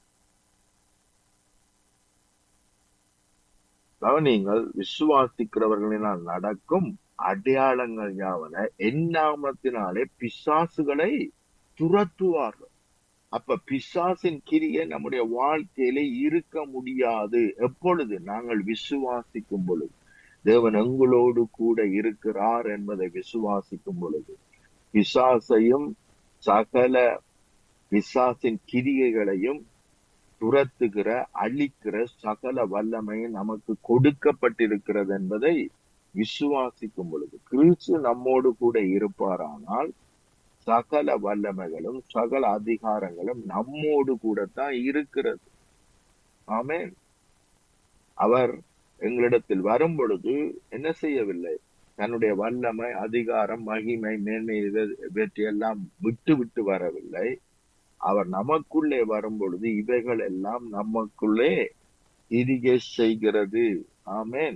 கவனியுங்கள் விசுவாசிக்கிறவர்களினால் நடக்கும் அடையாளங்கள் யாவன என் நாமத்தினாலே பிசாசுகளை துரத்துவார்கள் அப்ப பிசாசின் கிரியை நம்முடைய வாழ்க்கையில இருக்க முடியாது எப்பொழுது நாங்கள் விசுவாசிக்கும் பொழுது தேவன் எங்களோடு கூட இருக்கிறார் என்பதை விசுவாசிக்கும் பொழுது பிசாசையும் சகல பிசாசின் கிரியைகளையும் துரத்துகிற அழிக்கிற சகல வல்லமையும் நமக்கு கொடுக்கப்பட்டிருக்கிறது என்பதை விசுவாசிக்கும் பொழுது கிறிஸ்து நம்மோடு கூட இருப்பாரானால் சகல வல்லமைகளும் சகல அதிகாரங்களும் நம்மோடு கூட தான் இருக்கிறது ஆமென் அவர் எங்களிடத்தில் வரும் பொழுது என்ன செய்யவில்லை தன்னுடைய வல்லமை அதிகாரம் மகிமை மேன்மை இத- இவற்றையெல்லாம் விட்டு விட்டு வரவில்லை அவர் நமக்குள்ளே வரும் பொழுது இவைகள் எல்லாம் நமக்குள்ளே திரிகை செய்கிறது ஆமென்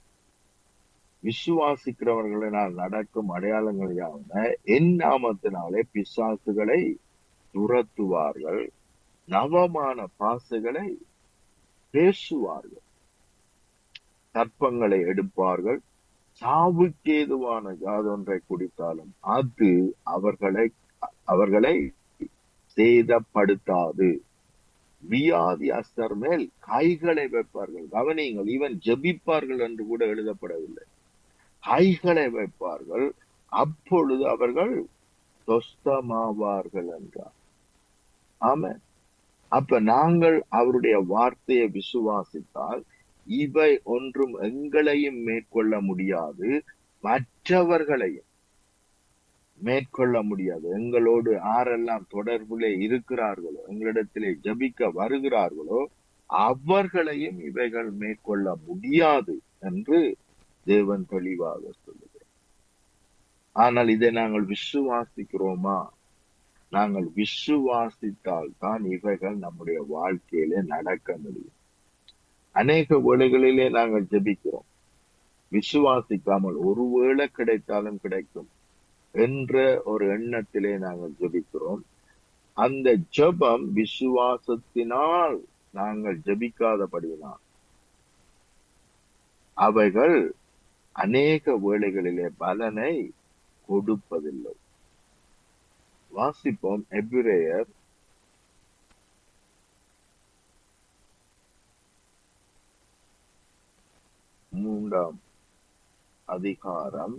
விசுவாசிக்கிறவர்களினால் நடக்கும் அடையாளங்கள் யாவன என் நாமத்தினாலே பிசாசுகளை துரத்துவார்கள் நவமான பாசுகளை பேசுவார்கள் சர்ப்பங்களை எடுப்பார்கள் சாவுக்கேதுவான யாதொன்றை குடித்தாலும் அது அவர்களை அவர்களை சேதப்படுத்தாது வியாதி அஸ்தர் மேல் கைகளை வைப்பார்கள் கவனியுங்கள் இவன் ஜெபிப்பார்கள் என்று கூட எழுதப்படவில்லை கைகளை வைப்பார்கள் அப்பொழுது அவர்கள் சொஸ்தமாவார்கள் என்றார் ஆமென் அப்ப நாங்கள் அவருடைய வார்த்தையை விசுவாசித்தால் இவை ஒன்றும் எங்களையும் மேற்கொள்ள முடியாது மற்றவர்களையும் மேற்கொள்ள முடியாது எங்களோடு ஆரெல்லாம் தொடர்புலே இருக்கிறார்களோ எங்களிடத்திலே ஜபிக்க வருகிறார்களோ அவர்களையும் இவைகள் மேற்கொள்ள முடியாது என்று தேவன் தெளிவாக சொல்லுகிறார் ஆனால் இதை நாங்கள் விசுவாசிக்கிறோமா நாங்கள் விசுவாசித்தால் தான் இவைகள் நம்முடைய வாழ்க்கையிலே நடக்க முடியும் அநேக வேளைகளிலே நாங்கள் ஜெபிக்கிறோம் விசுவாசிக்காமல் ஒருவேளை கிடைத்தாலும் கிடைக்கும் என்ற ஒரு எண்ணத்திலே நாங்கள் ஜெபிக்கிறோம் அந்த ஜெபம் விசுவாசத்தினால் நாங்கள் ஜெபிக்காதபடியினால் அவைகள் அநேக வேளைகளிலே பலனை கொடுப்பதில்லை வாசிப்போம் எபிரேயர் மூன்றாம் அதிகாரம்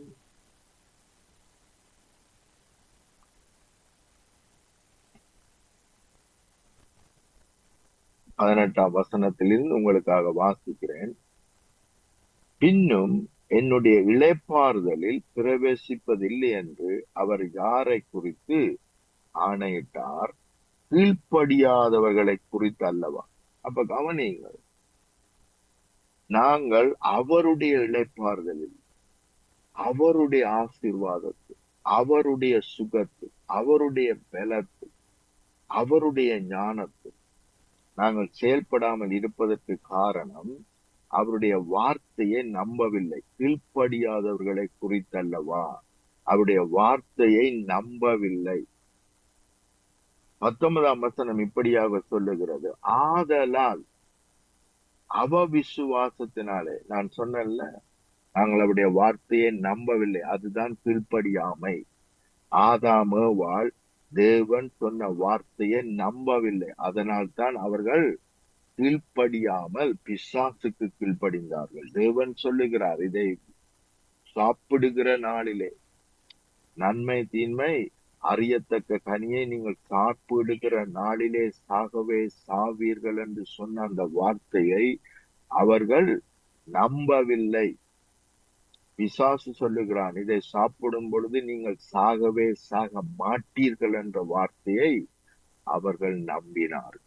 பதினெட்டாம் வசனத்திலிருந்து உங்களுக்காக வாசிக்கிறேன் பின்னும் என்னுடைய இளைப்பாறுதலில் பிரவேசிப்பதில்லை என்று அவர் யாரை குறித்து ஆணையிட்டார் கீழ்ப்படியாதவர்களை குறித்து அல்லவா அப்ப கவனியுங்கள் நாங்கள் அவருடைய இளைப்பாறுதலில் அவருடைய ஆசீர்வாதத்து அவருடைய சுகத்து அவருடைய பலத்து அவருடைய ஞானத்து நாங்கள் செயல்படாமல் இருப்பதற்கு காரணம் அவருடைய வார்த்தையை நம்பவில்லை கீழ்ப்படியாதவர்களை குறித்தல்லவா அவருடைய வார்த்தையை நம்பவில்லை பத்தொன்பதாம் வசனம் இப்படியாக சொல்லுகிறது ஆதலால் அவ விசுவாசத்தினாலே நான் சொன்னேன்ல நாங்கள் அவருடைய வார்த்தையை நம்பவில்லை அதுதான் கீழ்ப்படியாமை ஆதாமேவாள் தேவன் சொன்ன வார்த்தையை நம்பவில்லை அதனால் தான் அவர்கள் கீழ்ப்படியாமல் பிசாசுக்கு கீழ்ப்படிந்தார்கள் தேவன் சொல்லுகிறார் இதை சாப்பிடுகிற நாளிலே நன்மை தீன்மை அறியத்தக்க கனியை நீங்கள் சாப்பிடுகிற நாளிலே சாகவே சாவீர்கள் என்று சொன்ன அந்த வார்த்தையை அவர்கள் நம்பவில்லை பிசாசு சொல்லுகிறான் இதை சாப்பிடும் பொழுது நீங்கள் சாகவே சாக மாட்டீர்கள் என்ற வார்த்தையை அவர்கள் நம்பினார்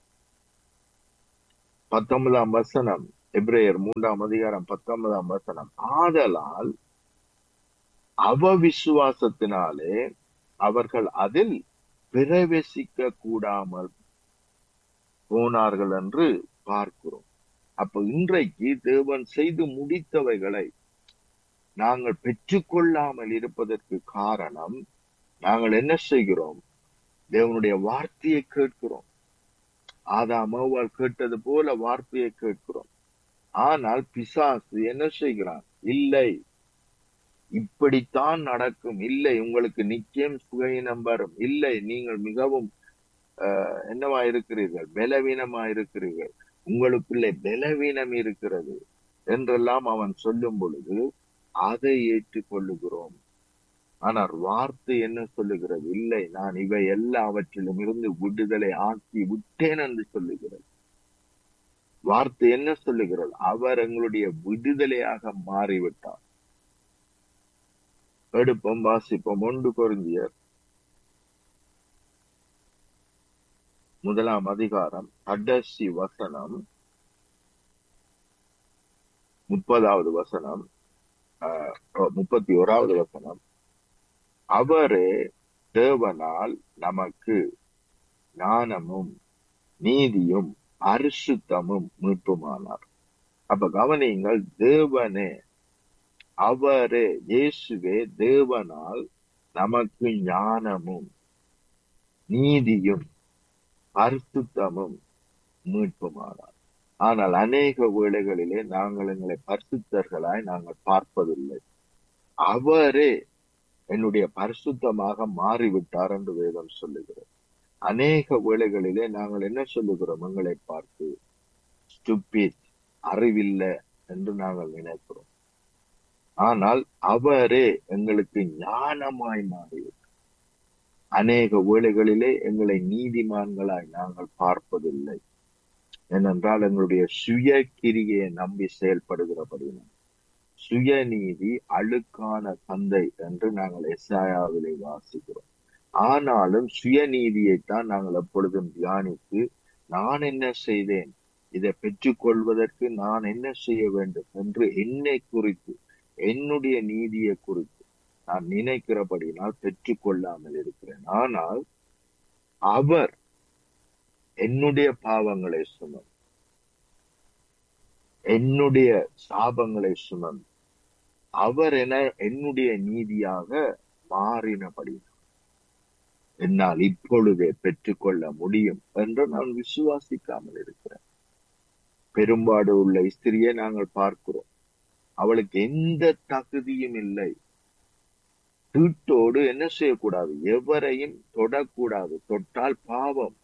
பத்தொன்பதாம் வசனம் எப்ரேயர் மூன்றாம் அதிகாரம் பத்தொன்பதாம் வசனம் ஆதலால் அவ விசுவாசத்தினாலே அவர்கள் அதில் பிரவேசிக்க கூடாமல் போனார்கள் என்று பார்க்கிறோம் அப்ப இன்றைக்கு தேவன் செய்து முடித்தவைகளை நாங்கள் பெற்றுக்கொள்ளாமல் இருப்பதற்கு காரணம் நாங்கள் என்ன செய்கிறோம் தேவனுடைய வார்த்தையை கேட்கிறோம் ஆதாமோவால் கேட்டது போல வார்த்தையை கேட்கிறோம் ஆனால் பிசாசு என்ன செய்கிறான் இல்லை இப்படித்தான் நடக்கும் இல்லை உங்களுக்கு நிச்சயம் சுகையினம் வரும் இல்லை நீங்கள் மிகவும் அஹ், என்னவா இருக்கிறீர்கள் பலவீனமா இருக்கிறீர்கள் உங்களுக்குள்ளே பலவீனம் இருக்கிறது என்றெல்லாம் அவன் சொல்லும் பொழுது அதை ஏற்றுக்கொள்ளுகிறோம் ஆனால் வார்த்தை என்ன சொல்லுகிறது இல்லை நான் இவை எல்லாவற்றிலும் இருந்து விடுதலை ஆக்கி விட்டேன் என்று சொல்லுகிறது வார்த்தை என்ன சொல்லுகிறது அவர் எங்களுடைய விடுதலையாக மாறிவிட்டார் எடுப்போம் வாசிப்போம் ஒன்று கொருந்தியர் முதலாம் அதிகாரம் கடைசி வசனம் முப்பதாவது வசனம் ஆஹ், முப்பத்தி ஓராவது வசனம் அவரே தேவனால் நமக்கு ஞானமும் நீதியும் பரிசுத்தமும் மீட்புமானார் அப்ப கவனியுங்கள் தேவனே அவரே இயேசுவே தேவனால் நமக்கு ஞானமும் நீதியும் பரிசுத்தமும் மீட்புமானார் ஆனால் அநேக வேளைகளிலே நாங்கள் எங்களை பரிசுத்தர்களாய் நாங்கள் பார்ப்பதில்லை அவரே என்னுடைய பரிசுத்தமாக மாறிவிட்டார் என்று வேதம் சொல்லுகிறது அநேக வேளைகளிலே நாங்கள் என்ன சொல்லுகிறோம் எங்களை பார்த்து ஸ்டூபிட் அறிவில்லை என்று நாங்கள் நினைக்கிறோம் ஆனால் அவரே எங்களுக்கு ஞானமாய் மாறிவிட்டார் அநேக வேளைகளிலே எங்களை நீதிமான்களாய் நாங்கள் பார்ப்பதில்லை ஏனென்றால் எங்களுடைய சுய கிரியை நம்பி செயல்படுகிறபடினால் சுயநீதி அழுக்கான தந்தை என்று நாங்கள் எஸ்ஆயாவிலே வாசிக்கிறோம் ஆனாலும் சுயநீதியைத்தான் நாங்கள் எப்பொழுதும் தியானித்து நான் என்ன செய்தேன் இதை பெற்றுக்கொள்வதற்கு நான் என்ன செய்ய வேண்டும் என்று என்னை குறித்து என்னுடைய நீதியை குறித்து நான் நினைக்கிறபடினால் பெற்றுக்கொள்ளாமல் இருக்கிறேன் ஆனால் அவர் என்னுடைய பாவங்களை சுமம் என்னுடைய சாபங்களை சுமம் அவர் என என்னுடைய நீதியாக மாறினபடி என்னால் இப்பொழுதே பெற்றுக்கொள்ள முடியும் என்று நான் விசுவாசிக்காமல் இருக்கிறேன் பெரும்பாடு உள்ள ஸ்திரியை நாங்கள் பார்க்கிறோம் அவளுக்கு எந்த தகுதியும் இல்லை தீட்டோடு என்ன செய்யக்கூடாது எவரையும் தொடக்கூடாது தொட்டால் பாவம்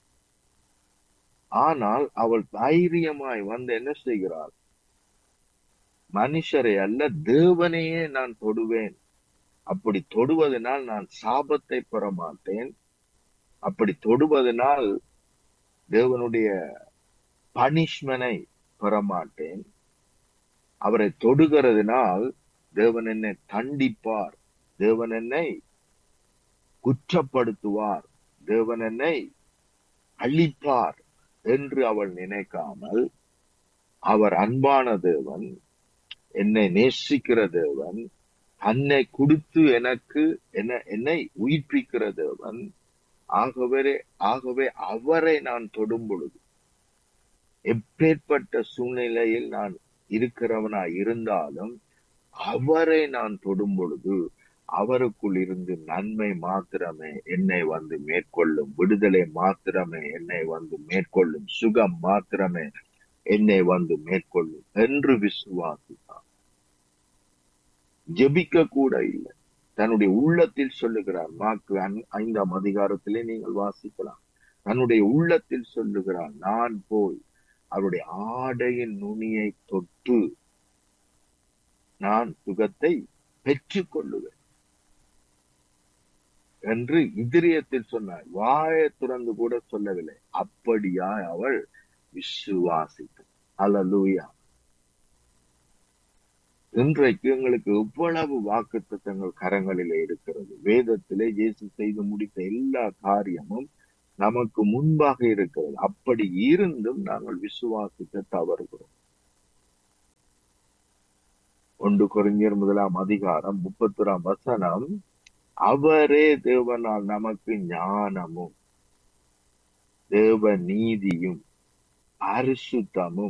ஆனால் அவள் தைரியமாய் வந்து என்ன செய்கிறாள் மனுஷரை அல்ல தேவனையே நான் தொடுவேன் அப்படி தொடுவதனால் நான் சாபத்தை பெற மாட்டேன் அப்படி தொடுவதனால் தேவனுடைய பனிஷ்மனை பெற மாட்டேன் அவரை தொடுகிறதுனால் தேவன் என்னை தண்டிப்பார் தேவன் என்னை குற்றப்படுத்துவார் தேவன் என்னை அழிப்பார் என்று அவள் நினைக்காமல் அவர் அன்பான தேவன் என்னை நேசிக்கிற தேவன் தன்னை கொடுத்து எனக்கு என்ன என்னை உயிர்ப்பிக்கிற தேவன் ஆகவே ஆகவே அவரை நான் தொடும் பொழுது எப்பேற்பட்ட சூழ்நிலையில் நான் இருக்கிறவனா இருந்தாலும் அவரை நான் தொடும் பொழுது அவருக்குள் இருந்து நன்மை மாத்திரமே என்னை வந்து மேற்கொள்ளும் விடுதலை மாத்திரமே என்னை வந்து மேற்கொள்ளும் சுகம் மாத்திரமே என்னை வந்து மேற்கொள்ளும் என்று விசுவாசித்தான் ஜெபிக்க கூட இல்லை தன்னுடைய உள்ளத்தில் சொல்லுகிறார் மாக்கு ஐ- ஐந்தாம் அதிகாரத்திலே நீங்கள் வாசிக்கலாம் தன்னுடைய உள்ளத்தில் சொல்லுகிறார் நான் போய் அவருடைய ஆடையின் நுனியை தொட்டு நான் சுகத்தை பெற்றுக் கொள்ளுவேன் என்று இதரியத்தில் சொன்னார் வாயை துறந்து கூட சொல்லவில்லை அப்படியா அவள் விசுவாசித்தாள் அல்லேலூயா இன்றைக்கு எங்களுக்கு எவ்வளவு வாக்குத்தத்தங்கள் கரங்களிலே இருக்கிறது வேதத்திலே இயேசு செய்து முடித்த எல்லா காரியமும் நமக்கு முன்பாக இருக்கிறது அப்படி இருந்தும் நாங்கள் விசுவாசிக்க தவறுகிறோம் ஒன்று கொரிந்தியர் முதலாம் அதிகாரம் முப்பத்தொராம் வசனம் அவரே தேவனால் நமக்கு ஞானமும் தேவ நீதியும் அரிசுத்தமும்